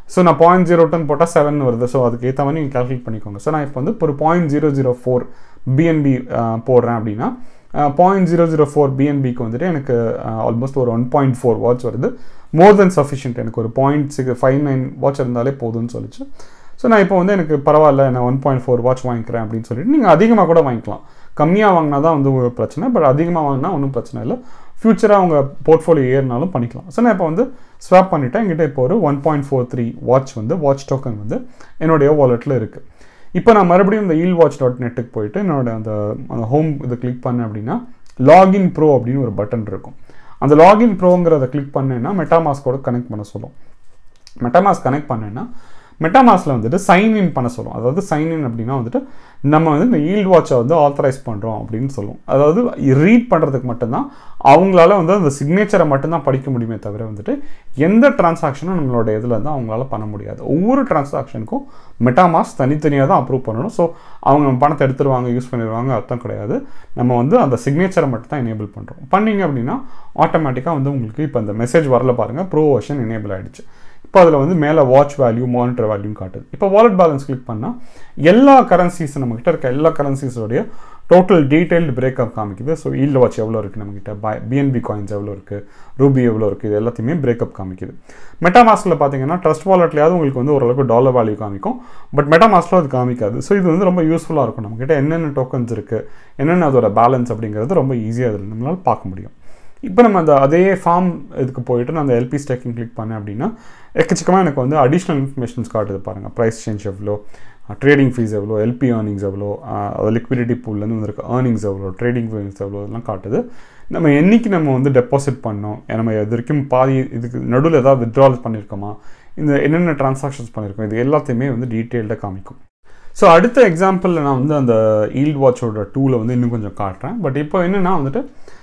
ஸோ நான் பாயிண்ட் ஜீரோ டென் போட்டால் செவன் வருது ஸோ அதுக்கு ஏற்ற மாதிரி நீங்கள் கால்குலேட் பண்ணிக்கோங்க ஸோ நான் இப்போ வந்து ஒரு point zero zero four BNB போடுறேன் அப்படின்னா பாயிண்ட் ஜீரோ ஜீரோ ஃபோர் பிஎன்பிக்கு வந்துட்டு எனக்கு ஆல்மோஸ்ட் ஒரு ஒன் பாயிண்ட் ஃபோர் வாட்ச் வருது மோர் தென் சஃபிஷியன்ட் எனக்கு ஒரு point six five nine watch இருந்தாலே போதும்னு சொல்லிச்சு ஸோ நான் இப்போ வந்து எனக்கு பரவாயில்ல நான் ஒன் பாயிண்ட் ஃபோர் வாட்ச் வாங்கிக்கிறேன் அப்படின்னு சொல்லிட்டு நீங்கள் அதிகமாக கூட வாங்கிக்கலாம் கம்மியாக வாங்கினா தான் வந்து ஒரு பிரச்சனை பட் அதிகமாக வாங்கினா ஒன்றும் பிரச்சனை இல்லை ஃப்யூச்சராக அவங்க போர்ட்ஃபோலியோ ஏறினாலும் பண்ணிக்கலாம் ஸோ நான் இப்போ வந்து ஸ்வாப் பண்ணிவிட்டேன் என்கிட்ட இப்போ ஒரு one point four three watch வந்து வாட்ச் டோக்கன் வந்து என்னுடைய வாலெட்டில் இருக்குது இப்போ நான் மறுபடியும் இந்த ஈல் வாட்ச் டாட் நெட்டுக்கு போயிட்டு என்னோட அந்த அந்த ஹோம் இதை கிளிக் பண்ணேன் அப்படின்னா லாகின் ப்ரோ அப்படின்னு ஒரு பட்டன் இருக்கும் அந்த லாகின் ப்ரோங்கிறத கிளிக் பண்ணேன்னா மெட்டாமாஸ்கோட கனெக்ட் பண்ண சொல்லும் மெட்டாமாஸ் கனெக்ட் பண்ணேன்னா மெட்டாமாஸில் வந்துட்டு சைன் இன் பண்ண சொல்லும் அதாவது சைன் இன் அப்படின்னா வந்துட்டு நம்ம வந்து இந்த ஈல்ட் வாட்சை வந்து ஆத்தரைஸ் பண்ணுறோம் அப்படின்னு சொல்லும் அதாவது ரீட் பண்ணுறதுக்கு மட்டும்தான் அவங்களால வந்து அந்த சிக்னேச்சரை மட்டும்தான் படிக்க முடியுமே தவிர வந்துட்டு எந்த டிரான்சாக்ஷனும் நம்மளோட இதில் வந்து அவங்களால பண்ண முடியாது ஒவ்வொரு டிரான்சாக்ஷனுக்கும் மெட்டாமாஸ் தனித்தனியாக தான் அப்ரூவ் பண்ணணும் ஸோ அவங்க பணத்தை எடுத்துருவாங்க யூஸ் பண்ணிடுவாங்க அர்த்தம் கிடையாது நம்ம வந்து அந்த சிக்னேச்சரை மட்டும் தான் எனேபிள் பண்ணுறோம் பண்ணீங்க அப்படின்னா ஆட்டோமேட்டிக்காக வந்து உங்களுக்கு இப்போ இந்த மெசேஜ் வரல பாருங்கள் ப்ரோ வெர்ஷன் எனேபிள் ஆகிடுச்சு இப்போ அதில் வந்து மேலே வாட்ச் வேல்யூ மானிட்டர் வேல்யூன்னு காட்டுது இப்போ வாலெட் பேலன்ஸ் கிளிக் பண்ணால் எல்லா கரன்சிஸ் நம்மக்கிட்ட இருக்க எல்லா கரன்சிஸோடைய டோட்டல் டீட்டெயில்டு பிரேக்கப் காமிக்குது ஸோ ஈல்டு வாட்ச் எவ்வளோ இருக்குது நம்மக்கிட்ட பை பிஎன்பி காயின்ஸ் எவ்வளோ இருக்குது ரூபி எவ்வளோ இருக்குது இது எல்லாத்தையுமே பிரேக்கப் காமிக்குது மெட்டாமாஸ்கில் பார்த்தீங்கன்னா ட்ரஸ்ட் வாலெட்லையாவது உங்களுக்கு வந்து ஓரளவுக்கு டாலர் வேல்யூ காமிக்கும் பட் மெட்டாமாஸ்கில் அது காமிக்காது ஸோ இது வந்து ரொம்ப யூஸ்ஃபுல்லாக இருக்கும் நம்மக்கிட்ட என்னென்ன டோக்கன்ஸ் இருக்குது என்னென்ன அதோட பேலன்ஸ் அப்படிங்கிறது ரொம்ப ஈஸியாக அதில் நம்மளால் பார்க்க முடியும் இப்போ நம்ம அந்த அதே ஃபார்ம் இதுக்கு போயிட்டு நான் அந்த எல்பி ஸ்டேக்கிங் கிளிக் பண்ணேன் அப்படின்னா எக்கச்சக்கமாக எனக்கு வந்து அடிஷ்னல் இன்ஃபர்மேஷன்ஸ் காட்டுது பாருங்கள் ப்ரைஸ் சேஞ்ச் எவ்வளோ ட்ரேடிங் ஃபீஸ் எவ்வளோ எல்பி ஏர்னிங்ஸ் எவ்வளோ லிக்விடிட்டி பூல்லேருந்து வந்திருக்க ஏர்னிங்ஸ் எவ்வளோ ட்ரேடிங் ஃபீஸ் எவ்வளோ இதெல்லாம் காட்டுது நம்ம என்றைக்கு நம்ம வந்து டெபாசிட் பண்ணோம் நம்ம இது வரைக்கும் பாதி இதுக்கு நடுவில் ஏதாவது வித்ட்ரால் பண்ணியிருக்கோமா இந்த என்னென்ன ட்ரான்சாக்ஷன்ஸ் பண்ணியிருக்கோம் இது எல்லாத்தையுமே வந்து டீட்டெயில்டாக காமிக்கும் ஸோ அடுத்த எக்ஸாம்பிளில் நான் வந்து அந்த ஈல்ட் வாட்சோட டூலை வந்து இன்னும் கொஞ்சம் காட்டுறேன் பட் இப்போ என்னென்னா வந்துட்டு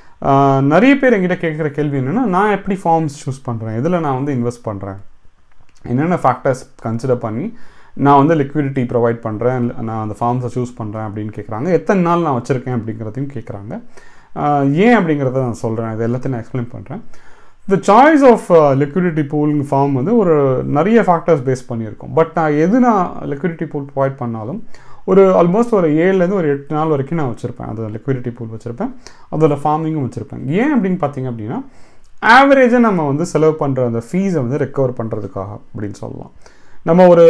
நிறைய பேர் என்கிட்ட கேட்குற கேள்வி என்னென்னா நான் எப்படி ஃபார்ம்ஸ் சூஸ் பண்ணுறேன் இதில் நான் வந்து இன்வெஸ்ட் பண்ணுறேன் என்னென்ன ஃபேக்டர்ஸ் கன்சிடர் பண்ணி நான் வந்து லிக்விடிட்டி ப்ரொவைட் பண்ணுறேன் நான் அந்த ஃபார்ம்ஸை சூஸ் பண்ணுறேன் அப்படின்னு கேட்குறாங்க எத்தனை நாள் நான் வச்சுருக்கேன் அப்படிங்கிறதையும் கேட்குறாங்க ஏன் அப்படிங்கிறத நான் சொல்கிறேன் இது எல்லாத்தையும் நான் எக்ஸ்பிளைன் பண்ணுறேன் the choice of liquidity pool farm வந்து ஒரு நிறைய ஃபேக்டர்ஸ் பேஸ் பண்ணியிருக்கோம் பட் நான் எது நான் லிக்விடிட்டி பூல் ப்ரொவைட் பண்ணாலும் ஒரு ஆல்மோஸ்ட் ஒரு ஏழுலேருந்து ஒரு எட்டு நாள் வரைக்கும் நான் வச்சுருப்பேன் அதோட லிக்விடிட்டி பூல் வச்சுருப்பேன் அதோட ஃபார்மிங்கும் வச்சுருப்பேன் ஏன் அப்படின்னு பார்த்தீங்க அப்படின்னா ஆவரேஜாக நம்ம வந்து செலவு பண்ணுற அந்த ஃபீஸை வந்து ரெக்கவர் பண்ணுறதுக்காக அப்படின்னு சொல்லலாம் நம்ம ஒரு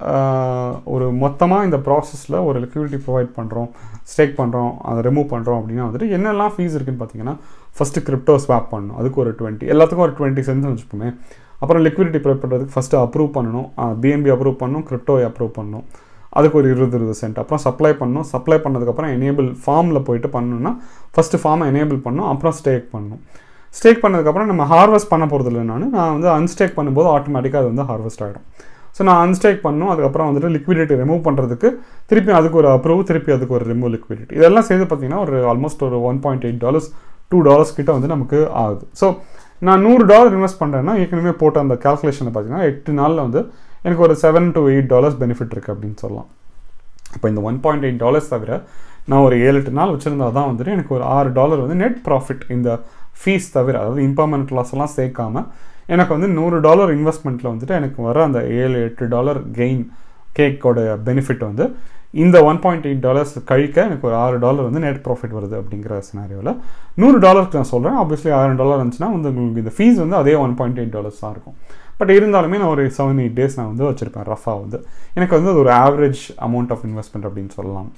ஒரு மொத்தமாக இந்த ப்ராசஸில் ஒரு லிக்விடிட்டி ப்ரொவைட் பண்ணுறோம் ஸ்டேக் பண்ணுறோம் அதை ரிமூவ் பண்ணுறோம் அப்படின்னா வந்துட்டு என்னெல்லாம் ஃபீஸ் இருக்குன்னு பார்த்தீங்கன்னா ஃபஸ்ட்டு கிரிப்டோ ஸ்வாப் பண்ணணும் அதுக்கு ஒரு டுவெண்ட்டி எல்லாத்துக்கும் ஒரு டுவெண்ட்டி சென்ஸ் வச்சுப்போமே அப்புறம் லிக்விடிட்டி ப்ரொவைட் பண்ணுறதுக்கு ஃபஸ்ட்டு அப்ரூவ் பண்ணணும் பிஎன்பி அப்ரூவ் பண்ணணும் கிரிப்டோவை அப்ரூவ் பண்ணணும் அதுக்கு ஒரு இருபது இருபது சென்ட் அப்புறம் சப்ளை பண்ணணும் சப்ளை பண்ணதுக்கப்புறம் எனேபிள் ஃபார்மில் போயிட்டு பண்ணணும்னா ஃபஸ்ட்டு ஃபார்மை எனேபிள் பண்ணணும் அப்புறம் ஸ்டேக் பண்ணணும் ஸ்டேக் பண்ணதுக்கப்புறம் நம்ம ஹார்வெஸ்ட் பண்ண போகிறது இல்லை நான் நான் வந்து அன்ஸ்டேக் பண்ணும்போது ஆட்டோமேட்டிக்காக அது வந்து ஹார்வெஸ்ட் ஆகிடும் ஸோ நான் அன்ஸ்டேக் பண்ணணும் அதுக்கப்புறம் வந்துட்டு லிக்விடிட்டி ரிமூவ் பண்ணுறதுக்கு திருப்பி அதுக்கு ஒரு அப்ரூவ் திருப்பி அதுக்கு ஒரு ரிமூவ் லிக்விடிட்டி இதெல்லாம் சேர்த்து பார்த்தீங்கன்னா ஒரு ஆல்மோஸ்ட் ஒரு one point eight dollars two dollars கிட்ட வந்து நமக்கு ஆகுது ஸோ நான் நூறு டாலர் இன்வெஸ்ட் பண்ணுறேன்னா ஏற்கனவே போட்ட அந்த கேல்குலேஷனை பார்த்தீங்கன்னா எட்டு நாளில் வந்து எனக்கு ஒரு seven to eight dollars benefit இருக்குது அப்படின்னு சொல்லலாம் இப்போ இந்த ஒன் பாயிண்ட் எயிட் டாலர்ஸ் தவிர நான் ஒரு ஏழு எட்டு நாள் வச்சுருந்தா தான் வந்துட்டு எனக்கு ஒரு ஆறு டாலர் வந்து நெட் ப்ராஃபிட் இந்த ஃபீஸ் தவிர அதாவது இம்பர்மனண்ட் லாஸ் எல்லாம் சேர்க்காம எனக்கு வந்து நூறு டாலர் இன்வெஸ்ட்மெண்ட்டில் வந்துட்டு எனக்கு வர அந்த ஏழு எட்டு டாலர் கெயின் கேக்கோட பெனிஃபிட் வந்து இந்த ஒன் பாயிண்ட் எயிட் டாலர்ஸ் கழிக்க எனக்கு ஒரு ஆறு டாலர் வந்து நெட் ப்ராஃபிட் வருது அப்படிங்கிற சினாரியோவில் நூறு டாலருக்கு நான் சொல்கிறேன் ஆப்வியஸ்லி ஆயிரம் டாலர் இருந்துச்சுன்னா வந்து உங்களுக்கு இந்த ஃபீஸ் வந்து அதே ஒன் பாயிண்ட் எயிட் டாலர்ஸ் தான் இருக்கும் பட் இருந்தாலுமே நான் ஒரு செவன் எயிட் டேஸ் நான் வந்து வச்சுருப்பேன் ரஃபாக வந்து எனக்கு வந்து அது ஒரு ஆவரேஜ் அமௌண்ட் ஆஃப் இன்வெஸ்ட்மெண்ட் அப்படின்னு சொல்லலாம்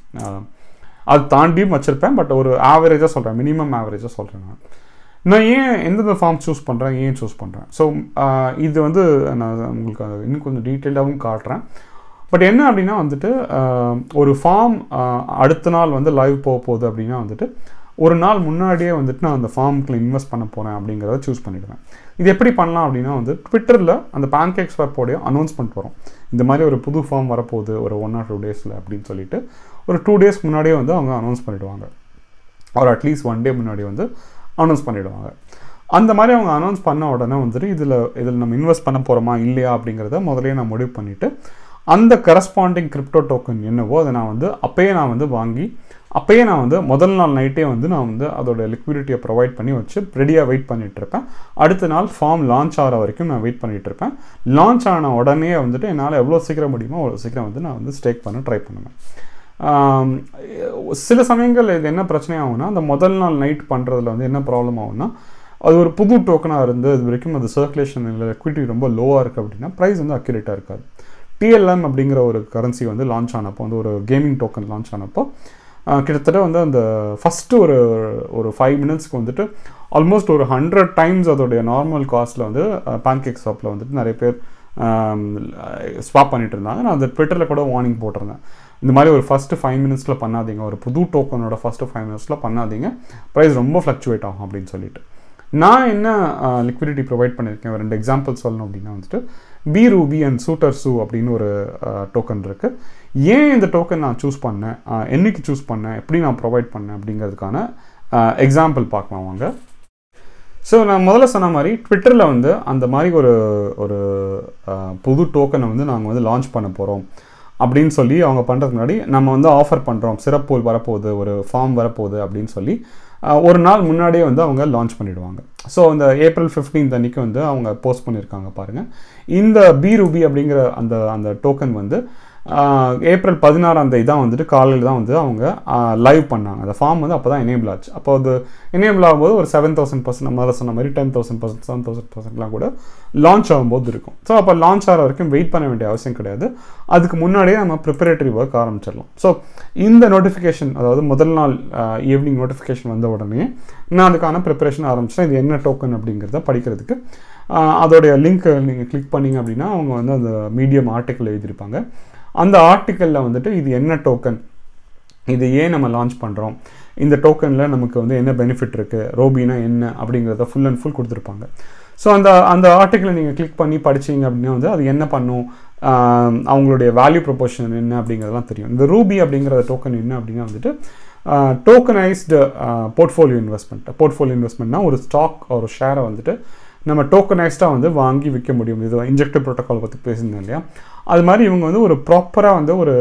அது தாண்டியும் வச்சுருப்பேன் பட் ஒரு ஆவரேஜாக சொல்கிறேன் மினிமம் ஆவரேஜாக சொல்கிறேன் நான் நான் ஏன் எந்தெந்த ஃபார்ம் சூஸ் பண்ணுறேன் ஏன் சூஸ் பண்ணுறேன் ஸோ இது வந்து நான் உங்களுக்கு இன்னும் கொஞ்சம் டீட்டெயிலாகவும் காட்டுறேன் பட் என்ன அப்படின்னா வந்துட்டு ஒரு ஃபார்ம் அடுத்த நாள் வந்து லைவ் போக போகுது அப்படின்னா வந்துட்டு ஒரு நாள் முன்னாடியே வந்துட்டு நான் அந்த ஃபார்முக்குள்ள இன்வெஸ்ட் பண்ண போகிறேன் அப்படிங்கிறத சூஸ் பண்ணிடுவேன் இது எப்படி பண்ணலாம் அப்படின்னா வந்து ட்விட்டரில் அந்த பேன்கேக் ஸ்வாப்போடைய அனௌன்ஸ்மெண்ட் வரும் இந்த மாதிரி ஒரு புது ஃபார்ம் வரப்போகுது ஒரு ஒன் ஆர் டூ டேஸில் அப்படின்னு சொல்லிட்டு ஒரு டூ டேஸ் முன்னாடியே வந்து அவங்க அனௌன்ஸ் பண்ணிவிடுவாங்க ஒரு அட்லீஸ்ட் ஒன் டே முன்னாடி வந்து அனௌன்ஸ் பண்ணிவிடுவாங்க அந்த மாதிரி அவங்க அனௌன்ஸ் பண்ண உடனே வந்துட்டு இதில் இதில் நம்ம இன்வெஸ்ட் பண்ண போகிறோமா இல்லையா அப்படிங்கிறத முதலே நான் முடிவு பண்ணிவிட்டு அந்த கரஸ்பாண்டிங் கிரிப்டோ டோக்கன் என்னவோ அதை நான் வந்து அப்போயே நான் வந்து வாங்கி அப்போயே நான் வந்து முதல் நாள் நைட்டே வந்து நான் வந்து அதோட லிக்விடிட்டியை ப்ரொவைட் பண்ணி வச்சு ரெடியாக வெயிட் பண்ணிட்டு இருப்பேன் அடுத்த நாள் ஃபார்ம் லான்ச் ஆகிற வரைக்கும் நான் வெயிட் பண்ணிட்டு இருப்பேன் லான்ச் ஆன உடனே வந்துட்டு என்னால் எவ்வளோ சீக்கிரம் முடியுமோ அவ்வளோ சீக்கிரம் வந்து நான் வந்து ஸ்டேக் பண்ண ட்ரை பண்ணுவேன் ஆம், சில சமயங்கள் இது என்ன பிரச்சனை ஆகும்னா அந்த முதல் நாள் நைட் பண்ணுறதுல வந்து என்ன ப்ராப்ளம் ஆகும்னா அது ஒரு புது டோக்கனாக இருந்து அது வரைக்கும் அது சர்க்குலேஷன் இல்லை லிக்விடிட்டி ரொம்ப லோவாக இருக்குது அப்படின்னா ப்ரைஸ் வந்து அக்யூரேட்டாக இருக்காது டிஎல்எம் அப்படிங்கிற ஒரு கரன்சி வந்து லான்ச் ஆனப்போ வந்து ஒரு கேமிங் டோக்கன் லான்ச் ஆனப்போ ஆஹ், கிட்டத்தட்ட வந்து அந்த ஃபஸ்ட்டு ஒரு ஒரு ஃபைவ் மினிட்ஸ்க்கு வந்துட்டு ஆல்மோஸ்ட் ஒரு ஹண்ட்ரட் டைம்ஸ் அதோடைய நார்மல் காஸ்ட்டில் வந்து பேன்கேக் ஷாப்பில் வந்துட்டு நிறைய பேர் ஸ்வாப் பண்ணிட்டு இருந்தாங்க நான் அந்த ட்விட்டரில் கூட வார்னிங் போட்டிருந்தேன் இந்த மாதிரி ஒரு ஃபஸ்ட்டு ஃபைவ் மினிட்ஸில் பண்ணாதீங்க ஒரு புது டோக்கனோட ஃபஸ்ட்டு ஃபைவ் மினிட்ஸில் பண்ணாதீங்க ப்ரைஸ் ரொம்ப ஃப்ளக்சுவேட் ஆகும் அப்படின்னு சொல்லிட்டு நான் என்ன லிக்விடிட்டி ப்ரொவைட் பண்ணியிருக்கேன் ஒரு ரெண்டு எக்ஸாம்பிள் சொல்லணும் அப்படின்னா வந்துட்டு பி ரூபி அண்ட் சூட்டர் சூ அப்படின்னு ஒரு டோக்கன் இருக்குது ஏன் இந்த டோக்கன் நான் சூஸ் பண்ணேன் ஆஹ் என்னைக்கு சூஸ் பண்ணேன் எப்படி நான் ப்ரொவைட் பண்ணேன் அப்படிங்கிறதுக்கான எக்ஸாம்பிள் பார்க்கலாம் வாங்க ஸோ நான் முதல்ல சொன்ன மாதிரி ட்விட்டரில் வந்து அந்த மாதிரி ஒரு ஒரு அஹ், புது டோக்கனை வந்து நாங்கள் வந்து லான்ச் பண்ண போகிறோம் அப்படின்னு சொல்லி அவங்க பண்ணுறதுக்கு முன்னாடி நம்ம வந்து ஆஃபர் பண்ணுறோம் சிறப்போல் வரப்போகுது ஒரு ஃபார்ம் வரப்போகுது அப்படின்னு சொல்லி அஹ், ஒரு நாள் முன்னாடியே வந்து அவங்க லான்ச் பண்ணிடுவாங்க ஸோ இந்த ஏப்ரல் 15th அன்னைக்கு வந்து அவங்க போஸ்ட் பண்ணியிருக்காங்க பாருங்கள் இந்த பி ரூபி அப்படிங்கிற அந்த அந்த டோக்கன் வந்து ஆஹ், ஏப்ரல் பதினாறாம் தேதி தான் வந்துட்டு காலையில் தான் வந்து அவங்க லைவ் பண்ணாங்க அந்த ஃபார்ம் வந்து அப்போ தான் எனேபிள் ஆச்சு அப்போ அது எனேபிள் ஆகும்போது ஒரு செவன் தௌசண்ட் பர்சன்ட் நம்ம முதல்ல சொன்ன மாதிரி ten thousand percent seven thousand பர்சன்ட்லாம் கூட லான்ச் ஆகும்போது இருக்கும் ஸோ அப்போ லான்ச் ஆகிற வரைக்கும் வெயிட் பண்ண வேண்டிய அவசியம் கிடையாது அதுக்கு முன்னாடியே நம்ம ப்ரிப்பரேட்டரி ஒர்க் ஆரம்பிச்சிடலாம் ஸோ இந்த நோட்டிஃபிகேஷன் அதாவது முதல் நாள் ஈவினிங் நோட்டிஃபிகேஷன் வந்த உடனே நான் அதுக்கான ப்ரிப்பரேஷன் ஆரம்பிச்சேன் இது என்ன டோக்கன் அப்படிங்கிறத படிக்கிறதுக்கு ஆஹ் அதோடைய லிங்க் நீங்கள் கிளிக் பண்ணீங்க அப்படின்னா அவங்க வந்து அந்த மீடியம் ஆர்டிக்கல் எழுதியிருப்பாங்க அந்த ஆர்டிக்கலில் வந்துட்டு இது என்ன டோக்கன் இது ஏன் நம்ம லான்ச் பண்ணுறோம் இந்த டோக்கனில் நமக்கு வந்து என்ன பெனிஃபிட் இருக்குது ரோபினா என்ன அப்படிங்கிறத ஃபுல் அண்ட் ஃபுல் கொடுத்துருப்பாங்க ஸோ அந்த அந்த ஆர்டிக்கலை நீங்கள் கிளிக் பண்ணி படிச்சீங்க அப்படின்னா வந்து அது என்ன பண்ணும் ஆஹ் அவங்களுடைய வேல்யூ ப்ரொபோஷன் என்ன அப்படிங்கிறதெல்லாம் தெரியும் இந்த ரூபி அப்படிங்கிற டோக்கன் என்ன அப்படின்னா வந்துட்டு டோக்கனைஸ்டு போர்ட்ஃபோலியோ இன்வெஸ்ட்மெண்ட் போர்ட்ஃபோலியோ இன்வெஸ்ட்மெண்ட்னா ஒரு ஸ்டாக் ஒரு ஷேரை வந்துட்டு நம்ம டோக்கனைஸ்டாக வந்து வாங்கி விற்க முடியும் இது இன்ஜெக்டிவ் ப்ரோட்டோக்கால் பற்றி பேசியிருந்தேன் இல்லையா அது மாதிரி இவங்க வந்து ஒரு ப்ராப்பராக வந்து ஒரு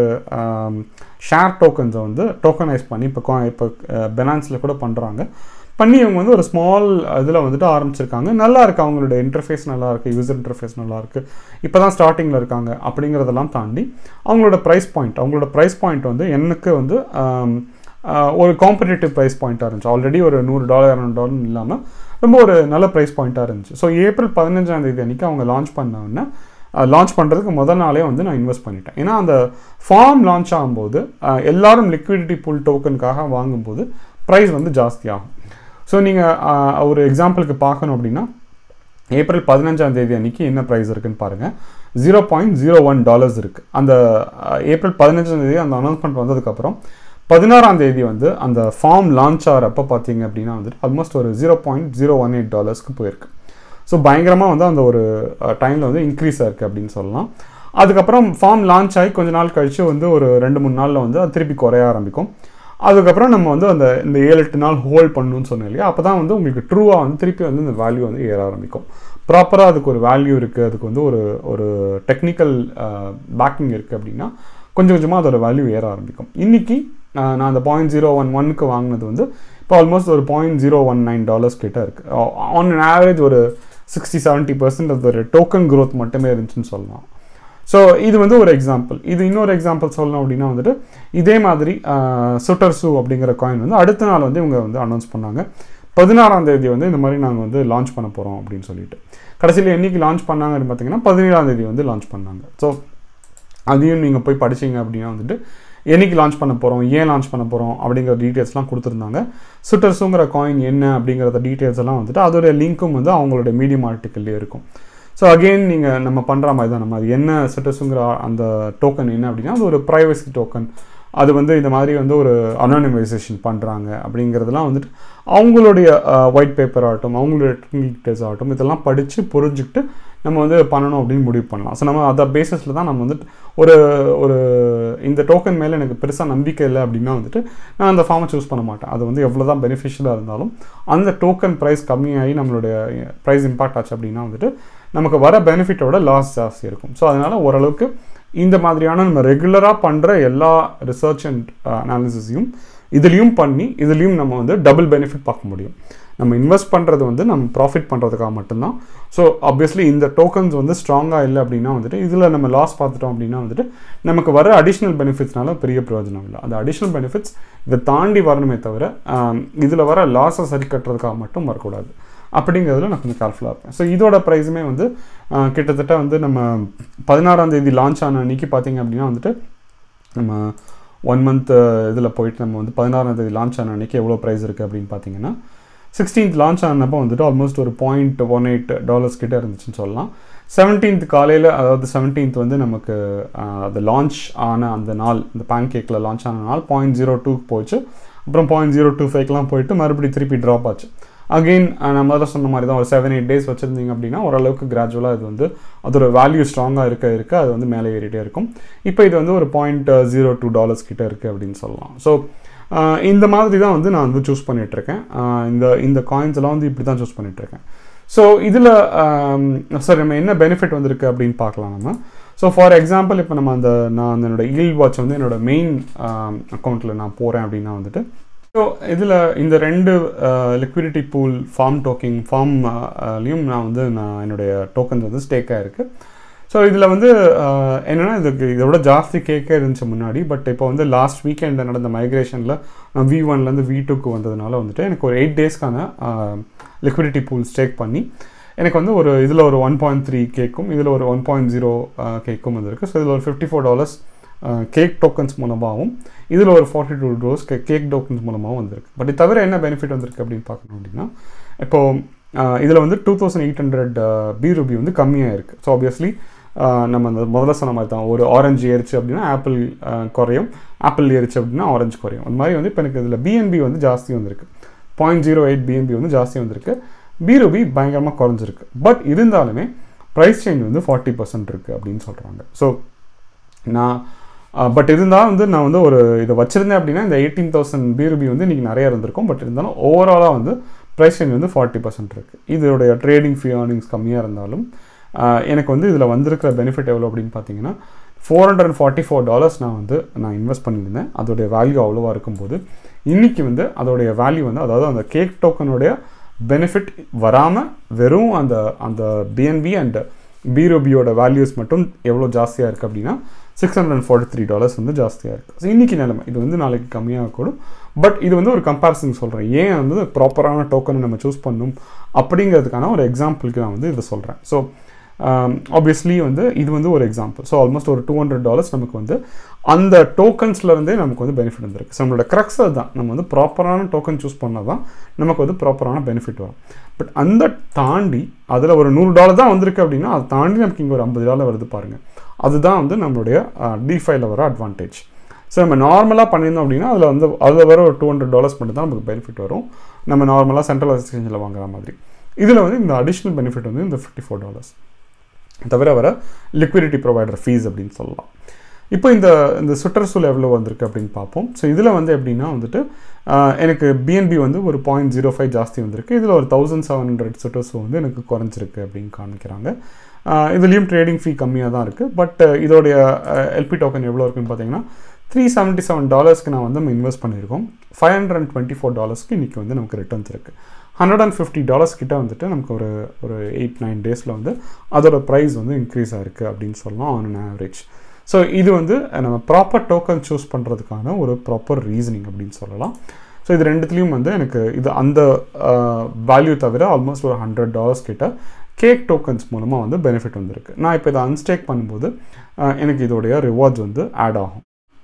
ஷேர் டோக்கன்ஸை வந்து டோக்கனைஸ் பண்ணி இப்போ இப்போ பெனான்ஸில் கூட பண்ணுறாங்க பண்ணி இவங்க வந்து ஒரு ஸ்மால் இதில் வந்துட்டு ஆரம்பிச்சிருக்காங்க நல்லா இருக்கு அவங்களோட இன்டர்ஃபேஸ் நல்லா இருக்கு யூசர் இன்டர்ஃபேஸ் நல்லா இருக்கு இப்போ தான் ஸ்டார்டிங்கில் இருக்காங்க அப்படிங்கிறதெல்லாம் தாண்டி அவங்களோட ப்ரைஸ் பாயிண்ட் அவங்களோட ப்ரைஸ் பாயிண்ட் வந்து எனக்கு வந்து ஆம், ஆஹ், ஒரு காம்படிட்டிவ் ப்ரைஸ் பாயிண்ட்டாக இருந்துச்சு ஆல்ரெடி ஒரு நூறு டாலர் இரநூறு டாலர் இல்லாமல் ரொம்ப ஒரு நல்ல ப்ரைஸ் பாயிண்ட்டாக இருந்துச்சு ஸோ ஏப்ரல் பதினஞ்சாம் தேதி அன்றைக்கி அவங்க லான்ச் பண்ணோன்னே லான்ச் பண்ணுறதுக்கு முதல் நாளே வந்து நான் இன்வெஸ்ட் பண்ணிட்டேன் ஏன்னா அந்த ஃபார்ம் லான்ச் ஆகும்போது ஆஹ், எல்லாரும் லிக்விடிட்டி புல் டோக்கனுக்காக வாங்கும்போது ப்ரைஸ் வந்து ஜாஸ்தியாகும் ஸோ நீங்கள் ஒரு எக்ஸாம்பிளுக்கு பார்க்கணும் அப்படின்னா ஏப்ரல் பதினஞ்சாம் தேதி அன்னைக்கு என்ன ப்ரைஸ் இருக்குன்னு பாருங்கள் zero point zero one dollars இருக்குது அந்த அஹ், ஏப்ரல் பதினஞ்சாம் தேதி அந்த அனௌன்ஸ்மெண்ட் வந்ததுக்கப்புறம் பதினாறாம் தேதி வந்து அந்த ஃபார்ம் லான்ச் ஆகிறப்ப பார்த்தீங்க அப்படின்னா வந்துட்டு ஆல்மோஸ்ட் ஒரு zero point zero one eight டாலர்ஸ்க்கு போயிருக்கு ஸோ பயங்கரமாக வந்து அந்த ஒரு டைமில் வந்து இன்க்ரீஸ் ஆயிருக்கு அப்படின்னு சொல்லலாம் அதுக்கப்புறம் ஃபார்ம் லான்ச் ஆகி கொஞ்ச நாள் கழிச்சு வந்து ஒரு ரெண்டு மூணு நாளில் வந்து அது திருப்பி குறைய ஆரம்பிக்கும் அதுக்கப்புறம் நம்ம வந்து அந்த இந்த ஏழு எட்டு நாள் ஹோல்ட் பண்ணணும்னு சொன்னோம் இல்லையா அப்போ தான் வந்து உங்களுக்கு ட்ரூவாக வந்து திருப்பி வந்து இந்த வேல்யூ வந்து ஏற ஆரம்பிக்கும் ப்ராப்பராக அதுக்கு ஒரு வேல்யூ இருக்குது அதுக்கு வந்து ஒரு ஒரு டெக்னிக்கல் பேக்கிங் இருக்குது அப்படின்னா கொஞ்சம் கொஞ்சமாக அதோட வேல்யூ ஏற ஆரம்பிக்கும் இன்னைக்கு ஆஹ், நான் அந்த பாயிண்ட் ஜீரோ ஒன் ஒன்க்கு வாங்கினது வந்து இப்போ ஆல்மோஸ்ட் ஒரு point zero one nine dollars கிட்ட இருக்குது ஆன் ஆவரேஜ் ஒரு சிக்ஸ்டி செவன்ட்டி பர்சன்ட் அது ஒரு டோக்கன் growth மட்டுமே இருந்துச்சுன்னு சொல்லலாம் ஸோ இது வந்து ஒரு எக்ஸாம்பிள் இது இன்னொரு எக்ஸாம்பிள் சொல்லணும் அப்படின்னா வந்துட்டு இதே மாதிரி சுட்டர் சூ அப்படிங்கிற காயின் வந்து அடுத்த நாள் வந்து இவங்க வந்து அனௌன்ஸ் பண்ணாங்க பதினாறாம் தேதி வந்து இந்த மாதிரி நாங்கள் வந்து லான்ச் பண்ண போகிறோம் அப்படின்னு சொல்லிட்டு கடைசியில் என்னைக்கு லான்ச் பண்ணாங்கன்னு பார்த்தீங்கன்னா பதினேழாம் தேதி வந்து லான்ச் பண்ணாங்க ஸோ அதையும் நீங்கள் போய் படிச்சீங்க அப்படின்னா வந்துட்டு என்னைக்கு லான்ச் பண்ண போகிறோம் ஏன் லான்ச் பண்ண போகிறோம் அப்படிங்கிற டீட்டெயில்ஸ்லாம் கொடுத்துருந்தாங்க சுட்டர்ஸுங்கிற காயின் என்ன அப்படிங்கிறத டீட்டெயில்ஸ் எல்லாம் வந்துட்டு அதோடைய லிங்க்கும் வந்து அவங்களோட மீடியம் ஆர்டிக்கல்லே இருக்கும் ஸோ அகெயின் நீங்கள் நம்ம பண்ணுற மாதிரி தான் நம்ம அது என்ன சுட்டர்ஸுங்கிற அந்த டோக்கன் என்ன அப்படின்னா அது ஒரு ப்ரைவசி டோக்கன் அது வந்து இந்த மாதிரி வந்து ஒரு அனானிமைசேஷன் பண்ணுறாங்க அப்படிங்கிறதெல்லாம் வந்துட்டு அவங்களுடைய ஒயிட் பேப்பர் ஆகட்டும் அவங்களுடைய டெக்னிக்கல்ஸ் ஆகட்டும் இதெல்லாம் படித்து புரிஞ்சுக்கிட்டு நம்ம வந்து பண்ணணும் அப்படின்னு முடிவு பண்ணலாம் ஸோ நம்ம அதை பேசிஸில் தான் நம்ம வந்துட்டு ஒரு ஒரு இந்த டோக்கன் மேலே எனக்கு பெருசாக நம்பிக்கை இல்லை அப்படின்னா வந்துட்டு நான் அந்த ஃபார்மை சூஸ் பண்ண மாட்டேன் அது வந்து எவ்வளோ தான் பெனிஃபிஷியலாக இருந்தாலும் அந்த டோக்கன் ப்ரைஸ் கம்மியாகி நம்மளுடைய ப்ரைஸ் இம்பாக்ட் ஆச்சு அப்படின்னா வந்துட்டு நமக்கு வர பெனிஃபிட்டோட லாஸ் ஜாஸ்தி இருக்கும் ஸோ அதனால் ஓரளவுக்கு இந்த மாதிரியான நம்ம ரெகுலராக பண்ணுற எல்லா ரிசர்ச் அண்ட் அனாலிசிஸையும் இதுலேயும் பண்ணி இதுலேயும் நம்ம வந்து டபுள் பெனிஃபிட் பார்க்க முடியும் நம்ம இன்வெஸ்ட் பண்ணுறது வந்து நம்ம ப்ராஃபிட் பண்ணுறதுக்காக மட்டும்தான் ஸோ ஆப்வியஸ்லி இந்த டோக்கன்ஸ் வந்து ஸ்ட்ராங்காக இல்லை அப்படின்னா வந்துட்டு இதில் நம்ம லாஸ் பார்த்துட்டோம் அப்படின்னா வந்துட்டு நமக்கு வர அடிஷ்னல் பெனிஃபிட்ஸ்னால பெரிய பிரயோஜனம் இல்லை அந்த அடிஷ்னல் பெனிஃபிட்ஸ் இதை தாண்டி வரணுமே தவிர இதில் வர லாஸை சரி கட்டுறதுக்காக மட்டும் வரக்கூடாது அப்படிங்கிறதுல நான் கொஞ்சம் கேர்ஃபுல்லாக இருப்பேன் ஸோ இதோட ப்ரைஸுமே வந்து ஆஹ், கிட்டத்தட்ட வந்து நம்ம பதினாறாம் தேதி லான்ச் ஆன அன்னைக்கு பார்த்தீங்க அப்படின்னா வந்துட்டு நம்ம ஒன் மந்த் இதில் போயிட்டு நம்ம வந்து பதினாறாம் தேதி லான்ச் ஆன அன்னைக்கு எவ்வளோ ப்ரைஸ் இருக்குது அப்படின்னு பார்த்தீங்கன்னா சிக்ஸ்டீன்த் லான்ச் ஆனப்போ வந்துட்டு ஆல்மோஸ்ட் ஒரு பாயிண்ட் ஒன் எயிட் டாலர்ஸ் கிட்ட இருந்துச்சுன்னு சொல்லலாம் செவன்டீன்த் காலையில் அதாவது செவன்டீன்த் வந்து நமக்கு ஆஹ், அது லான்ச் ஆன அந்த நாள் இந்த பேன்கேக்கில் லான்ச் ஆன நாள் பாயிண்ட் ஜீரோ டூக்கு போச்சு அப்புறம் பாயிண்ட் ஜீரோ டூ ஃபைவ்க்கெலாம் போயிட்டு மறுபடியும் திருப்பி ட்ராப் ஆச்சு அகெயின் நான் முதல்ல சொன்ன மாதிரி தான் ஒரு செவன் எயிட் டேஸ் வச்சுருந்தீங்க அப்படின்னா ஓரளவுக்கு கிராஜுவலாக இது வந்து அதோட வேல்யூ ஸ்ட்ராங்காக இருக்க இருக்க அது வந்து மேலே ஏறிட்டே இருக்கும் இப்போ இது வந்து ஒரு பாயிண்ட் ஜீரோ டூ டாலர்ஸ் கிட்ட இருக்குது அப்படின்னு சொல்லலாம் ஸோ இந்த மாதிரி தான் வந்து நான் வந்து சூஸ் பண்ணிகிட்ருக்கேன் இந்த இந்த காயின்ஸ் எல்லாம் வந்து இப்படி தான் சூஸ் பண்ணிகிட்ருக்கேன் ஸோ இதில் சார் நம்ம என்ன பெனிஃபிட் வந்திருக்கு அப்படின்னு பார்க்கலாம் நம்ம ஸோ ஃபார் எக்ஸாம்பிள் இப்போ நம்ம அந்த நான் என்னோட ஈல் வாட்ச் வந்து என்னோட மெயின் அக்கௌண்ட்டில் நான் போகிறேன் அப்படின்னா வந்துட்டு ஸோ இதில் இந்த ரெண்டு லிக்விடிட்டி பூல் ஃபார்ம் டோக்கிங் ஃபார்ம்லையும் நான் வந்து நான் என்னுடைய டோக்கன்ஸ் வந்து ஸ்டேக்காக இருக்குது ஸோ இதில் வந்து அஹ், என்னன்னா இதுக்கு இதை விட ஜாஸ்தி கேக்கே இருந்துச்சு முன்னாடி பட் இப்போ வந்து லாஸ்ட் வீக்கெண்டில் நடந்த மைக்ரேஷனில் நான் வி ஒன்லேருந்து வி டூக்கு வந்ததுனால வந்துட்டு எனக்கு ஒரு எயிட் டேஸ்க்கான லிக்விடிட்டி பூல் ஸ்டேக் பண்ணி எனக்கு வந்து ஒரு இதில் ஒரு ஒன் பாயிண்ட் த்ரீ கேக்கும் இதில் ஒரு ஒன் பாயிண்ட் ஜீரோ கேக்கும் வந்திருக்கு ஸோ இதில் ஒரு fifty four dollars cake tokens மூலமாகவும் இதில் ஒரு ஃபார்ட்டி டூ டோஸ் கே கேக் டோக்கன்ஸ் மூலமாகவும் வந்திருக்கு பட் இது தவிர என்ன பெனிஃபிட் வந்திருக்கு அப்படின்னு பார்க்கணும் அப்படின்னா இப்போது இதில் வந்து டூ தௌசண்ட் எயிட் ஹண்ட்ரட் பி ரூபி வந்து கம்மியாக இருக்குது ஸோ ஆப்வியஸ்லி நம்ம அந்த முதல்ல சொன்ன மாதிரி தான் ஒரு ஆரஞ்சு ஏறிச்சு அப்படின்னா ஆப்பிள் குறையும் ஆப்பிள் ஏறிச்சு அப்படின்னா ஆரஞ்சு குறையும் அந்த மாதிரி வந்து இப்போ எனக்கு இதில் பிஎன்பி வந்து ஜாஸ்தி வந்திருக்கு பாயிண்ட் ஜீரோ எயிட் பிஎன்பி வந்து ஜாஸ்தி வந்திருக்கு பி ரூபி பயங்கரமாக குறைஞ்சிருக்கு பட் இருந்தாலுமே ப்ரைஸ் சேஞ்ச் வந்து ஃபார்ட்டி பர்சன்ட் இருக்குது அப்படின்னு சொல்கிறாங்க ஸோ நான் பட் இருந்தாலும் வந்து நான் வந்து ஒரு இதை வச்சுருந்தேன் அப்படின்னா இந்த எயிட்டீன் தௌசண்ட் பிருபி வந்து இன்றைக்கி நிறைய இருந்திருக்கும் பட் இருந்தாலும் ஓவராலாக வந்து ப்ரைஸ் சேஞ்ச் வந்து ஃபார்ட்டி பர்சன்ட் இருக்குது இதோடைய ட்ரேடிங் ஃபீ ஏர்னிங்ஸ் கம்மியாக இருந்தாலும் ஆஹ், எனக்கு வந்து இதில் வந்திருக்கிற பெனிஃபிட் எவ்வளோ அப்படின்னு பார்த்தீங்கன்னா four hundred and forty four dollars நான் வந்து நான் இன்வெஸ்ட் பண்ணியிருந்தேன் அதோடைய வேல்யூ அவ்வளோவா இருக்கும்போது இன்றைக்கி வந்து அதோடைய வேல்யூ வந்து அதாவது அந்த கேக் டோக்கனுடைய பெனிஃபிட் வராமல் வெறும் அந்த அந்த பிஎன்பி அண்ட் பிரோபியோட வேல்யூஸ் மட்டும் எவ்வளோ ஜாஸ்தியாக இருக்குது அப்படின்னா six hundred and forty three dollars வந்து ஜாஸ்தியாக இருக்குது ஸோ இன்றைக்கி நிலைமை இது வந்து நாளைக்கு கம்மியாக கூடும் பட் இது வந்து ஒரு கம்பேரிசன் சொல்கிறேன் ஏன் வந்து ப்ராப்பரான டோக்கனை நம்ம சூஸ் பண்ணணும் அப்படிங்கிறதுக்கான ஒரு எக்ஸாம்பிளுக்கு நான் வந்து இதை சொல்கிறேன் ஸோ ஆப்வியஸ்லி வந்து இது வந்து ஒரு எக்ஸாம்பிள் ஸோ ஆல்மோஸ்ட் ஒரு டூ ஹண்ட்ரட் டாலர்ஸ் நமக்கு வந்து அந்த டோக்கன்ஸ்லேருந்தே நமக்கு வந்து பெனிஃபிட் வந்திருக்கு ஸோ நம்மளோட க்ரக்ஸ் தான் நம்ம வந்து ப்ராப்பரான டோக்கன் சூஸ் பண்ணால் தான் நமக்கு வந்து ப்ராப்பரான பெனிஃபிட் வரும் பட் அந்த தாண்டி அதில் ஒரு நூறு டாலர் தான் வந்திருக்கு அப்படின்னா அதை தாண்டி நமக்கு இங்கே ஒரு ஐம்பது டாலர் வருது பாருங்கள் அதுதான் வந்து நம்மளுடைய டிஃபைல வர அட்வான்டேஜ் ஸோ நம்ம நார்மலாக பண்ணியிருந்தோம் அப்படின்னா அதில் வந்து அதில் வர ஒரு டூ ஹண்ட்ரட் டாலர்ஸ் மட்டும் தான் நமக்கு பெனிஃபிட் வரும் நம்ம நார்மலாக சென்ட்ரல் எக்ஸ்சேஞ்சில் வாங்குற மாதிரி இதில் வந்து இந்த அடிஷ்னல் பெனிஃபிட் வந்து இந்த ஃபிஃப்டி ஃபோர் டாலர்ஸ் தவிர வர லிக்விடிட்டி ப்ரொவைடர் ஃபீஸ் அப்படின்னு சொல்லலாம் இப்போ இந்த இந்த சுற்றச்சூழல் எவ்வளோ வந்திருக்கு அப்படின்னு பார்ப்போம் ஸோ இதில் வந்து எப்படின்னா வந்துட்டு ஆஹ், எனக்கு பிஎன்பி வந்து ஒரு பாயிண்ட் ஜீரோ ஃபைவ் ஜாஸ்தி வந்திருக்கு இதில் ஒரு தௌசண்ட் செவன் ஹண்ட்ரட் சுற்றசு வந்து எனக்கு குறைஞ்சிருக்கு அப்படின்னு காமிக்கிறாங்க ஆஹ், இதுலேயும் ட்ரேடிங் ஃபீ கம்மியாக தான் இருக்குது பட் இதோடைய எல்பி டோக்கன் எவ்வளோ இருக்குன்னு பார்த்தீங்கன்னா த்ரீ செவன்ட்டி செவன் டாலர்ஸ்க்கு நான் வந்து நம்ம இன்வெஸ்ட் பண்ணியிருக்கோம் five hundred and twenty four டாலர்ஸ்க்கு இன்றைக்கி வந்து நமக்கு ரிட்டர்ன்ஸ் இருக்குது ஹண்ட்ரட் அண்ட் ஃபிஃப்டி டாலர்ஸ் கிட்ட வந்துட்டு நமக்கு ஒரு ஒரு எயிட் நைன் டேஸில் வந்து அதோட ப்ரைஸ் வந்து இன்க்ரீஸ் ஆயிருக்கு அப்படின்னு சொல்லலாம் ஆன் அன் ஆவரேஜ் ஸோ இது வந்து நம்ம ப்ராப்பர் டோக்கன் சூஸ் பண்ணுறதுக்கான ஒரு ப்ராப்பர் ரீசனிங் அப்படின்னு சொல்லலாம் ஸோ இது ரெண்டுத்துலேயும் வந்து எனக்கு இது அந்த வேல்யூ தவிர ஆல்மோஸ்ட் ஒரு ஹண்ட்ரட் டாலர்ஸ் கிட்ட கேக் டோக்கன்ஸ் மூலமாக வந்து பெனிஃபிட் வந்திருக்கு நான் இப்போ இதை அன்ஸ்டேக் பண்ணும்போது அஹ், எனக்கு இதோடைய ரிவார்ட்ஸ் வந்து ஆட் ஆகும்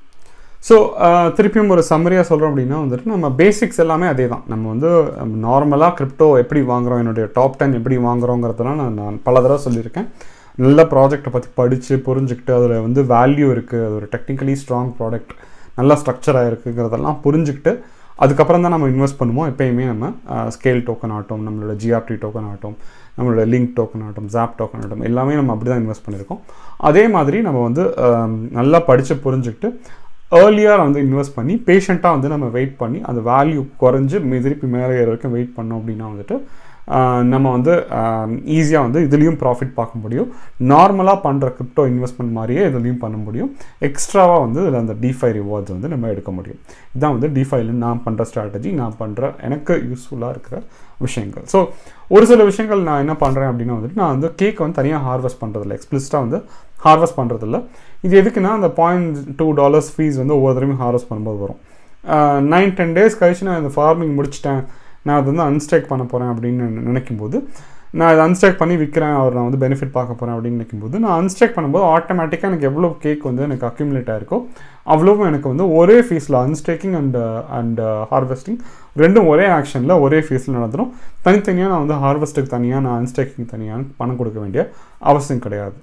ஸோ திருப்பியும் ஒரு சம்மரியாக சொல்கிறோம் அப்படின்னா வந்துட்டு நம்ம பேசிக்ஸ் எல்லாமே அதே தான் நம்ம வந்து நார்மலாக கிரிப்டோ எப்படி வாங்குறோம் என்னுடைய டாப் டென் எப்படி வாங்குறோங்கிறதெல்லாம் நான் நான் பல தடவை சொல்லியிருக்கேன் நல்ல ப்ராஜெக்டை பற்றி படித்து புரிஞ்சுக்கிட்டு அதில் வந்து வேல்யூ இருக்குது அது ஒரு டெக்னிக்கலி ஸ்ட்ராங் ப்ராடக்ட் நல்லா ஸ்ட்ரக்சராக இருக்குங்கிறதெல்லாம் புரிஞ்சுக்கிட்டு அதுக்கப்புறம் தான் நம்ம இன்வெஸ்ட் பண்ணுவோம் எப்பயுமே நம்ம ஸ்கேல் டோக்கன் ஆகட்டும் நம்மளோட ஜிஆர்டி டோக்கன் ஆகட்டும் நம்மளோட லிங்க் டோக்கன் ஆகட்டும் ஜாப் டோக்கன் ஆகட்டும் எல்லாமே நம்ம அப்படி தான் இன்வெஸ்ட் பண்ணியிருக்கோம் அதே மாதிரி நம்ம வந்து ஆஹ், நல்லா படித்து புரிஞ்சுக்கிட்டு ஏர்லியாக வந்து இன்வெஸ்ட் பண்ணி பேஷண்ட்டாக வந்து நம்ம வெயிட் பண்ணி அந்த வேல்யூ குறைஞ்சு மீ- திருப்பி மேலே ஏற வரைக்கும் வெயிட் பண்ணோம் அப்படின்னா வந்துட்டு ஆஹ் நம்ம வந்து ஈஸியாக வந்து இதுலேயும் ப்ராஃபிட் பார்க்க முடியும் நார்மலாக பண்ணுற கிரிப்டோ இன்வெஸ்ட்மெண்ட் மாதிரியே இதுலேயும் பண்ண முடியும் எக்ஸ்ட்ராவாக வந்து இதில் அந்த டிஃபை ரிவார்ட்ஸ் வந்து நம்ம எடுக்க முடியும் இதான் வந்து டிஃபைல நான் பண்ணுற ஸ்ட்ராட்டஜி நான் பண்ணுற எனக்கு யூஸ்ஃபுல்லாக இருக்கிற விஷயங்கள் ஸோ ஒரு சில விஷயங்கள் நான் என்ன பண்ணுறேன் அப்படின்னா வந்துட்டு நான் வந்து கேக் வந்து தனியாக ஹார்வெஸ்ட் பண்ணுறதில்ல எக்ஸ்பிளிஸ்ட்டாக வந்து ஹார்வெஸ்ட் பண்ணுறதில்ல இது எதுக்குன்னா அந்த பாயிண்ட் டூ டாலர்ஸ் ஃபீஸ் வந்து ஒவ்வொரு தடவையும் ஹார்வெஸ்ட் பண்ணும்போது வரும் நைன் டென் டேஸ் கழிச்சு நான் இந்த ஃபார்மிங் முடிச்சிட்டேன் நான் அது வந்து அன்ஸ்டேக் பண்ண போகிறேன் அப்படின்னு நினைக்கும் போது நான் அதை அன்ஸ்டேக் பண்ணி விற்கிறேன் அவர் நான் வந்து பெனிஃபிட் பார்க்க போகிறேன் அப்படின்னு நினைக்கும்போது நான் அன்ஸ்டேக் பண்ணும்போது ஆட்டோமேட்டிக்காக எனக்கு எவ்வளோ கேக் வந்து எனக்கு அக்யூமுலேட் ஆயிருக்கோ அவ்வளோவும் எனக்கு வந்து ஒரே ஃபீஸில் அன்ஸ்டேக்கிங் அண்ட் அண்ட் ஹார்வெஸ்டிங் ரெண்டும் ஒரே ஆக்ஷனில் ஒரே ஃபீஸில் நடந்துடும் தனித்தனியாக நான் வந்து ஹார்வெஸ்ட்டுக்கு தனியாக நான் அன்ஸ்டேக்கிங் தனியாக பணம் கொடுக்க வேண்டிய அவசியம் கிடையாது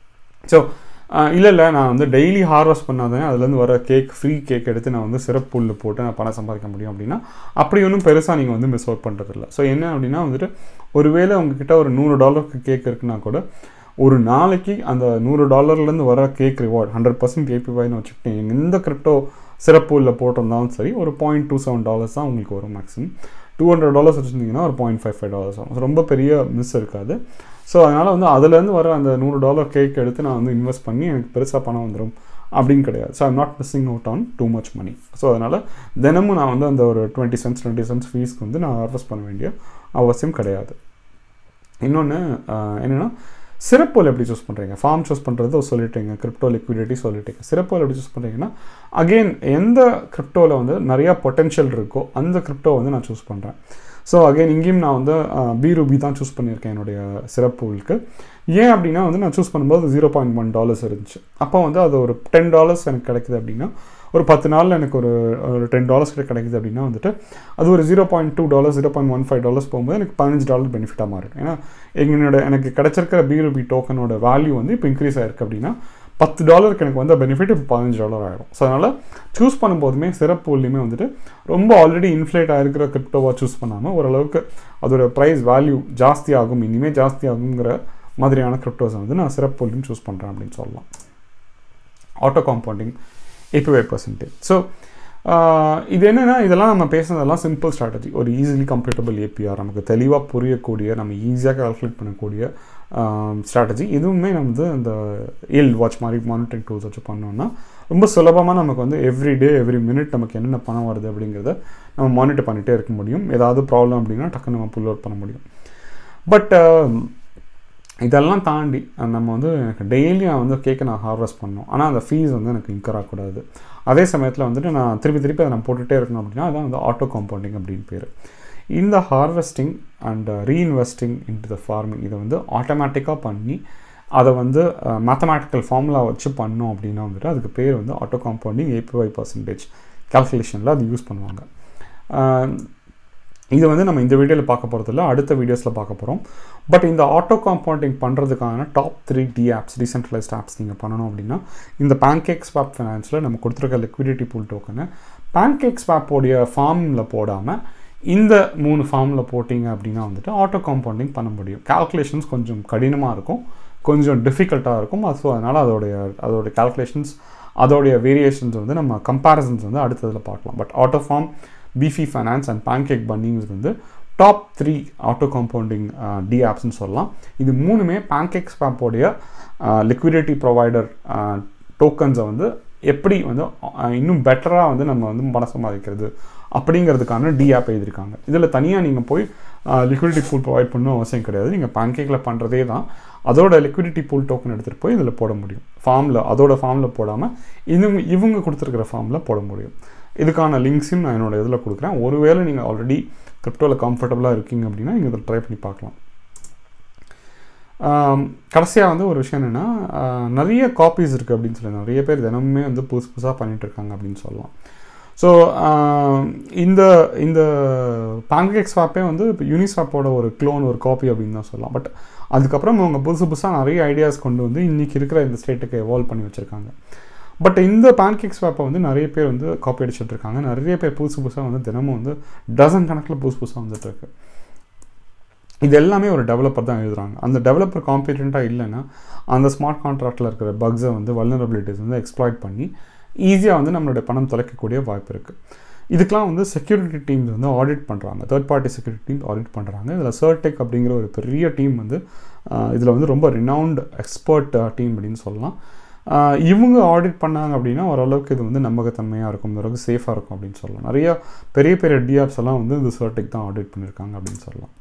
ஸோ இல்லை இல்லை நான் வந்து டெய்லி ஹார்வெஸ்ட் பண்ணாதான் அதுலேருந்து வர கேக் ஃப்ரீ கேக் எடுத்து நான் வந்து சிறப்பு புல்லு போட்டு நான் பணம் சம்பாதிக்க முடியும் அப்படின்னா அப்படி ஒன்றும் பெருசாக நீங்கள் வந்து மிஸ் அவுட் பண்ணுறதில்ல ஸோ என்ன அப்படின்னா வந்துட்டு ஒருவேளை உங்ககிட்ட ஒரு நூறு டாலருக்கு கேக் இருக்குன்னா கூட ஒரு நாளைக்கு அந்த நூறு டாலர்லேருந்து வர கேக் ரிவார்ட் ஹண்ட்ரட் பர்சன்ட் ஏபிஒய்னு வச்சுக்கிட்டு எந்த கிரிப்டோ சிறப்பு உள்ள போட்டிருந்தாலும் சரி ஒரு பாயிண்ட் டூ செவன் டாலர்ஸ் தான் உங்களுக்கு வரும் மேக்ஸிமம் டூ ஹண்ட்ரட் டாலர்ஸ் வச்சுருந்தீங்கன்னா ஒரு பாயிண்ட் ஃபைவ் ஃபைவ் டாலர்ஸ் வரும் ரொம்ப பெரிய மிஸ் இருக்காது ஸோ அதனால் வந்து அதுலேருந்து வர அந்த நூறு டாலர் கேக் எடுத்து நான் வந்து இன்வெஸ்ட் பண்ணி எனக்கு பெருசாக பணம் வந்துடும் அப்படின்னு கிடையாது so I'm not missing out on too much money so அதனால் தினமும் நான் வந்து அந்த ஒரு டுவெண்ட்டி சென்ட்ஸ் டுவெண்ட்டி சென்ட்ஸ் ஃபீஸ்க்கு வந்து நான் ஹார்வெஸ்ட் பண்ண வேண்டிய அவசியம் கிடையாது இன்னொன்று என்னென்னா சிறப்போல் எப்படி சூஸ் பண்ணுறீங்க ஃபார்ம் சூஸ் பண்ணுறது சொல்லிட்டீங்க கிரிப்டோ லிக்விடிட்டி சொல்லிட்டீங்க சிறப்போல் எப்படி சூஸ் பண்ணுறீங்கன்னா அகெயின் எந்த கிரிப்டோவில் வந்து நிறையா பொட்டென்ஷியல் இருக்கோ அந்த கிரிப்டோ வந்து நான் சூஸ் பண்ணுறேன் ஸோ அகைன் இங்கேயும் நான் வந்து பி ரூபி தான் சூஸ் பண்ணியிருக்கேன் என்னுடைய சிறப்புகளுக்கு ஏன் அப்படின்னா வந்து நான் சூஸ் பண்ணும்போது ஜீரோ பாயிண்ட் ஒன் டாலர்ஸ் இருந்துச்சு அப்போ வந்து அது ஒரு டென் டாலர்ஸ் எனக்கு கிடைக்குது அப்படின்னா ஒரு பத்து நாளில் எனக்கு ஒரு ஒரு டென் டாலர்ஸ் கிட்ட கிடைக்குது அப்படின்னா வந்துட்டு அது ஒரு zero point two dollars zero point one five dollars போகும்போது எனக்கு பதினஞ்சு டாலர் பெனிஃபிட்டாக மாறும் ஏன்னா எங்களோட எனக்கு கிடைச்சிருக்கிற பிரூபி டோக்கனோட வேல்யூ வந்து இப்போ இன்க்ரீஸ் ஆயிருக்கு அப்படின்னா பத்து டாலருக்கு எனக்கு வந்து பெனிஃபிட் இப்போ பதினஞ்சு டாலர் ஆகிடும் ஸோ அதனால் சூஸ் பண்ணும்போதுமே சிறப்புலையுமே வந்துட்டு ரொம்ப ஆல்ரெடி இன்ஃப்ளேட் ஆகிருக்கிற கிரிப்டோவாக சூஸ் பண்ணாமல் ஓரளவுக்கு அதோட ப்ரைஸ் வேல்யூ ஜாஸ்தி ஆகும் இனிமேல் ஜாஸ்தி ஆகுங்கிற மாதிரியான கிரிப்டோஸை வந்து நான் சிறப்புலையும் சூஸ் பண்ணுறேன் அப்படின்னு சொல்லலாம் auto compounding eighty percentage so இது என்னென்னா இதெல்லாம் நம்ம பேசுனதெல்லாம் சிம்பிள் ஸ்ட்ராட்டஜி ஒரு ஈஸிலி கம்ப்ளீட்டபிள் ஏபிஆர் நமக்கு தெளிவாக புரியக்கூடிய நம்ம ஈஸியாக கால்குலேட் பண்ணக்கூடிய ஸ்ட்ராட்டஜி இதுவுமே நம்ம வந்து அந்த எல் வாட்ச் மாதிரி மானிட்டரிங் டூல்ஸ் வச்சு பண்ணோம்னா ரொம்ப சுலபமாக நமக்கு வந்து எவ்ரி டே எவ்ரி மினிட் நமக்கு என்னென்ன பணம் வருது அப்படிங்கிறத நம்ம மானிட்டர் பண்ணிகிட்டே இருக்க முடியும் ஏதாவது ப்ராப்ளம் அப்படின்னா டக்குன்னு நம்ம புல் அவுட் பண்ண முடியும் பட் இதெல்லாம் தாண்டி நம்ம வந்து எனக்கு டெய்லி நான் வந்து கேக்கை நான் ஹார்வெஸ்ட் பண்ணணும் ஆனால் அந்த ஃபீஸ் வந்து எனக்கு இன்கர் ஆகக்கூடாது அதே சமயத்தில் வந்துட்டு நான் திருப்பி திருப்பி அதை நான் போட்டுகிட்டே இருக்கணும் அப்படின்னா அதான் வந்து ஆட்டோ காம்பவுண்டிங் அப்படின்னு பேர் இந்த harvesting and reinvesting into the farming இதை வந்து ஆட்டோமேட்டிக்காக பண்ணி அதை வந்து மேத்தமேட்டிக்கல் ஃபார்முலா வச்சு பண்ணோம் அப்படின்னா வந்துட்டு அதுக்கு பேர் வந்து ஆட்டோ காம்பவுண்டிங் ஏபிஒய் பர்சன்டேஜ் கால்குலேஷனில் அது யூஸ் பண்ணுவாங்க இது வந்து நம்ம இந்த வீடியோவில் பார்க்க போகிறதில்ல அடுத்த வீடியோஸில் பார்க்க போகிறோம் பட் இந்த ஆட்டோ காம்பவுண்டிங் பண்ணுறதுக்கான top three D apps decentralized apps நீங்கள் பண்ணணும் அப்படின்னா இந்த பேன்கேக் ஸ்வாப் ஃபினான்ஸில் நம்ம கொடுத்துருக்க லிக்விடிட்டி பூல் டோக்கனை பேன்கேக் ஸ்வாப்போடைய ஃபார்மில் போடாமல் இந்த மூணு ஃபார்மில் போட்டிங்க அப்படின்னா வந்துட்டு ஆட்டோ காம்பவுண்டிங் பண்ண முடியும் கால்குலேஷன்ஸ் கொஞ்சம் கடினமாக இருக்கும் கொஞ்சம் டிஃபிகல்ட்டாக இருக்கும் ஸோ அதனால் அதோடைய அதோடைய கால்குலேஷன்ஸ் அதோடைய வேரியேஷன்ஸ் வந்து நம்ம கம்பேரிசன்ஸ் வந்து அடுத்ததில் பார்க்கலாம் but auto farm Beefy finance and pancake பன்னிங்ஸ் வந்து top three auto compounding D ஆப்ஸ்னு சொல்லலாம் இது மூணுமே பேன்கேக் ஸ்வாப்போடைய லிக்விடிட்டி ப்ரொவைடர் டோக்கன்ஸை வந்து எப்படி வந்து இன்னும் பெட்டராக வந்து நம்ம வந்து பணம் சம்பாதிக்கிறது அப்படிங்கிறதுக்கான டி ஆப் எழுதியிருக்காங்க இதில் தனியாக நீங்கள் போய் லிக்விடிட்டி பூல் ப்ரொவைட் பண்ணணும் அவசியம் கிடையாது நீங்கள் பேன்கேக்கில் பண்ணுறதே தான் அதோட லிக்விடிட்டி பூல் டோக்கன் எடுத்துகிட்டு போய் இதில் போட முடியும் ஃபார்மில் அதோட ஃபார்மில் போடாமல் இவங்க இவங்க கொடுத்துருக்கிற ஃபார்மில் போட முடியும் இதுக்கான லிங்க்ஸையும் நான் என்னோட இதில் கொடுக்குறேன் ஒருவேளை நீங்கள் ஆல்ரெடி கிரிப்டோவில் கம்ஃபர்டபுளாக இருக்கீங்க அப்படின்னா நீங்கள் இதில் ட்ரை பண்ணி பார்க்கலாம் கடைசியாக வந்து ஒரு விஷயம் என்னென்னா நிறைய காப்பீஸ் இருக்குது அப்படின்னு சொல்லி நிறைய பேர் தினமுமே வந்து புதுசு புதுசாக பண்ணிகிட்டு இருக்காங்க அப்படின்னு சொல்லலாம் ஸோ இந்த இந்த பேன்கேக் ஸ்வாப்பே வந்து இப்போ யூனிஸ்வாப்போட ஒரு க்ளோன் ஒரு காப்பி அப்படின்னு தான் சொல்லலாம் பட் அதுக்கப்புறம் அவங்க புதுசு புதுசாக நிறைய ஐடியாஸ் கொண்டு வந்து இன்றைக்கி இருக்கிற இந்த ஸ்டேட்டுக்கு எவால்வ் பண்ணி வச்சுருக்காங்க பட் இந்த பேன்கேக் ஸ்வாப்பை வந்து நிறைய பேர் வந்து காப்பி அடிச்சுட்டு இருக்காங்க நிறைய பேர் புதுசு புதுசாக வந்து தினமும் வந்து டசன் கணக்கில் புதுசு புதுசாக வந்துட்டு இருக்கு இது எல்லாமே ஒரு டெவலப்பர் தான் எழுதுறாங்க அந்த டெவலப்பர் காம்பிடண்ட்டாக இல்லைன்னா அந்த ஸ்மார்ட் கான்ட்ராக்டில் இருக்கிற பக்ஸை வந்து வல்னரபிலிட்டிஸ் வந்து எக்ஸ்ப்ளாய்ட் பண்ணி ஈஸியாக வந்து நம்மளுடைய பணம் தொலைக்கக்கூடிய வாய்ப்பு இருக்குது இதுக்கெலாம் வந்து செக்யூரிட்டி டீம்ஸ் வந்து ஆடிட் பண்ணுறாங்க third party security team audit பண்ணுறாங்க இதில் சர்டெக் அப்படிங்கிற ஒரு பெரிய டீம் வந்து இதில் வந்து ரொம்ப ரினவுண்ட் எக்ஸ்பர்ட் டீம் அப்படின்னு சொல்லலாம் ஆஹ் இவங்க ஆடிட் பண்ணாங்க அப்படின்னா ஓரளவுக்கு இது வந்து நம்பகத்தன்மையாக இருக்கும் ஓரளவுக்கு சேஃபாக இருக்கும் அப்படின்னு சொல்லலாம் நிறைய பெரிய பெரிய டிஆப்ஸ் எல்லாம் வந்து இந்த சர்டெக் தான் ஆடிட் பண்ணியிருக்காங்க அப்படின்னு சொல்லலாம்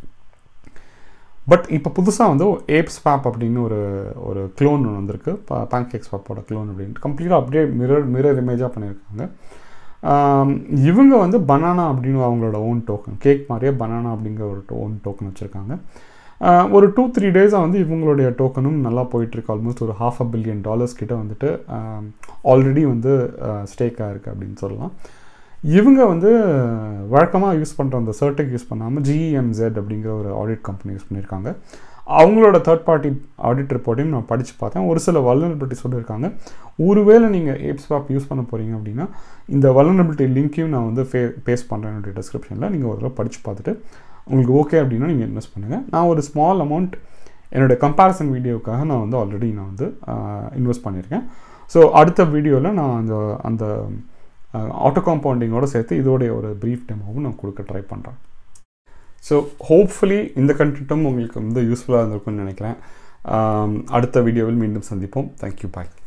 பட் இப்போ புதுசாக வந்து ஏப் ஸ்வாப் அப்படின்னு ஒரு ஒரு க்ளோன் ஒன்று வந்திருக்கு பேன்கேக் ஸ்வாப்போட க்ளோன் அப்படின்ட்டு கம்ப்ளீட்டாக அப்படியே மிரர் மிரர் இமேஜாக பண்ணியிருக்காங்க ஆம், இவங்க வந்து பனானா அப்படின்னு அவங்களோட ஓன் டோக்கன் கேக் மாதிரியே பனானா அப்படிங்கிற ஒரு ஓன் டோக்கன் வச்சுருக்காங்க ஒரு டூ த்ரீ டேஸாக வந்து இவங்களுடைய டோக்கனும் நல்லா போயிட்டுருக்கு ஆல்மோஸ்ட் ஒரு ஹாஃப் அ பில்லியன் டாலர்ஸ் கிட்ட வந்துட்டு ஆல்ரெடி வந்து ஸ்டேக்காக இருக்குது அப்படின்னு சொல்லலாம் இவங்க வந்து வழக்கமாக யூஸ் பண்ணுற அந்த சர்டெக் யூஸ் பண்ணாமல் ஜிஇஎம்செட் அப்படிங்கிற ஒரு ஆடிட் கம்பெனி யூஸ் பண்ணியிருக்காங்க அவங்களோட தேர்ட் பார்ட்டி ஆடிட் ரிப்போர்ட்டையும் நான் படித்து பார்த்தேன் ஒரு சில வல்னரபிலிட்டி சொல்லியிருக்காங்க ஒருவேளை நீங்கள் ஏப்ஸ்வாப் யூஸ் பண்ண போகிறீங்க அப்படின்னா இந்த வல்னரபிலிட்டி லிங்க்கையும் நான் வந்து ஃபே பேஸ் பண்ணுறேன் என்னுடைய டிஸ்கிரிப்ஷனில் நீங்கள் ஒரு தடவை படித்து பார்த்துட்டு உங்களுக்கு ஓகே அப்படின்னா நீங்கள் இன்வெஸ்ட் பண்ணுங்கள் நான் ஒரு ஸ்மால் அமௌண்ட் என்னோட கம்பேரிசன் வீடியோக்காக நான் வந்து ஆல்ரெடி நான் வந்து இன்வெஸ்ட் பண்ணியிருக்கேன் ஸோ அடுத்த வீடியோவில் நான் அந்த அந்த ஆட்டோ காம்பவுண்டிங்கோட சேர்த்து இதோடைய ஒரு ப்ரீஃப் டெமோவும் நான் கொடுக்க ட்ரை பண்ணுறேன் ஸோ ஹோப்ஃபுல்லி இந்த கண்டென்ட்டும் உங்களுக்கு வந்து யூஸ்ஃபுல்லாக இருந்திருக்கும்னு நினைக்கிறேன் ஆம், அடுத்த வீடியோவில் மீண்டும் சந்திப்போம் தேங்க்யூ பாய்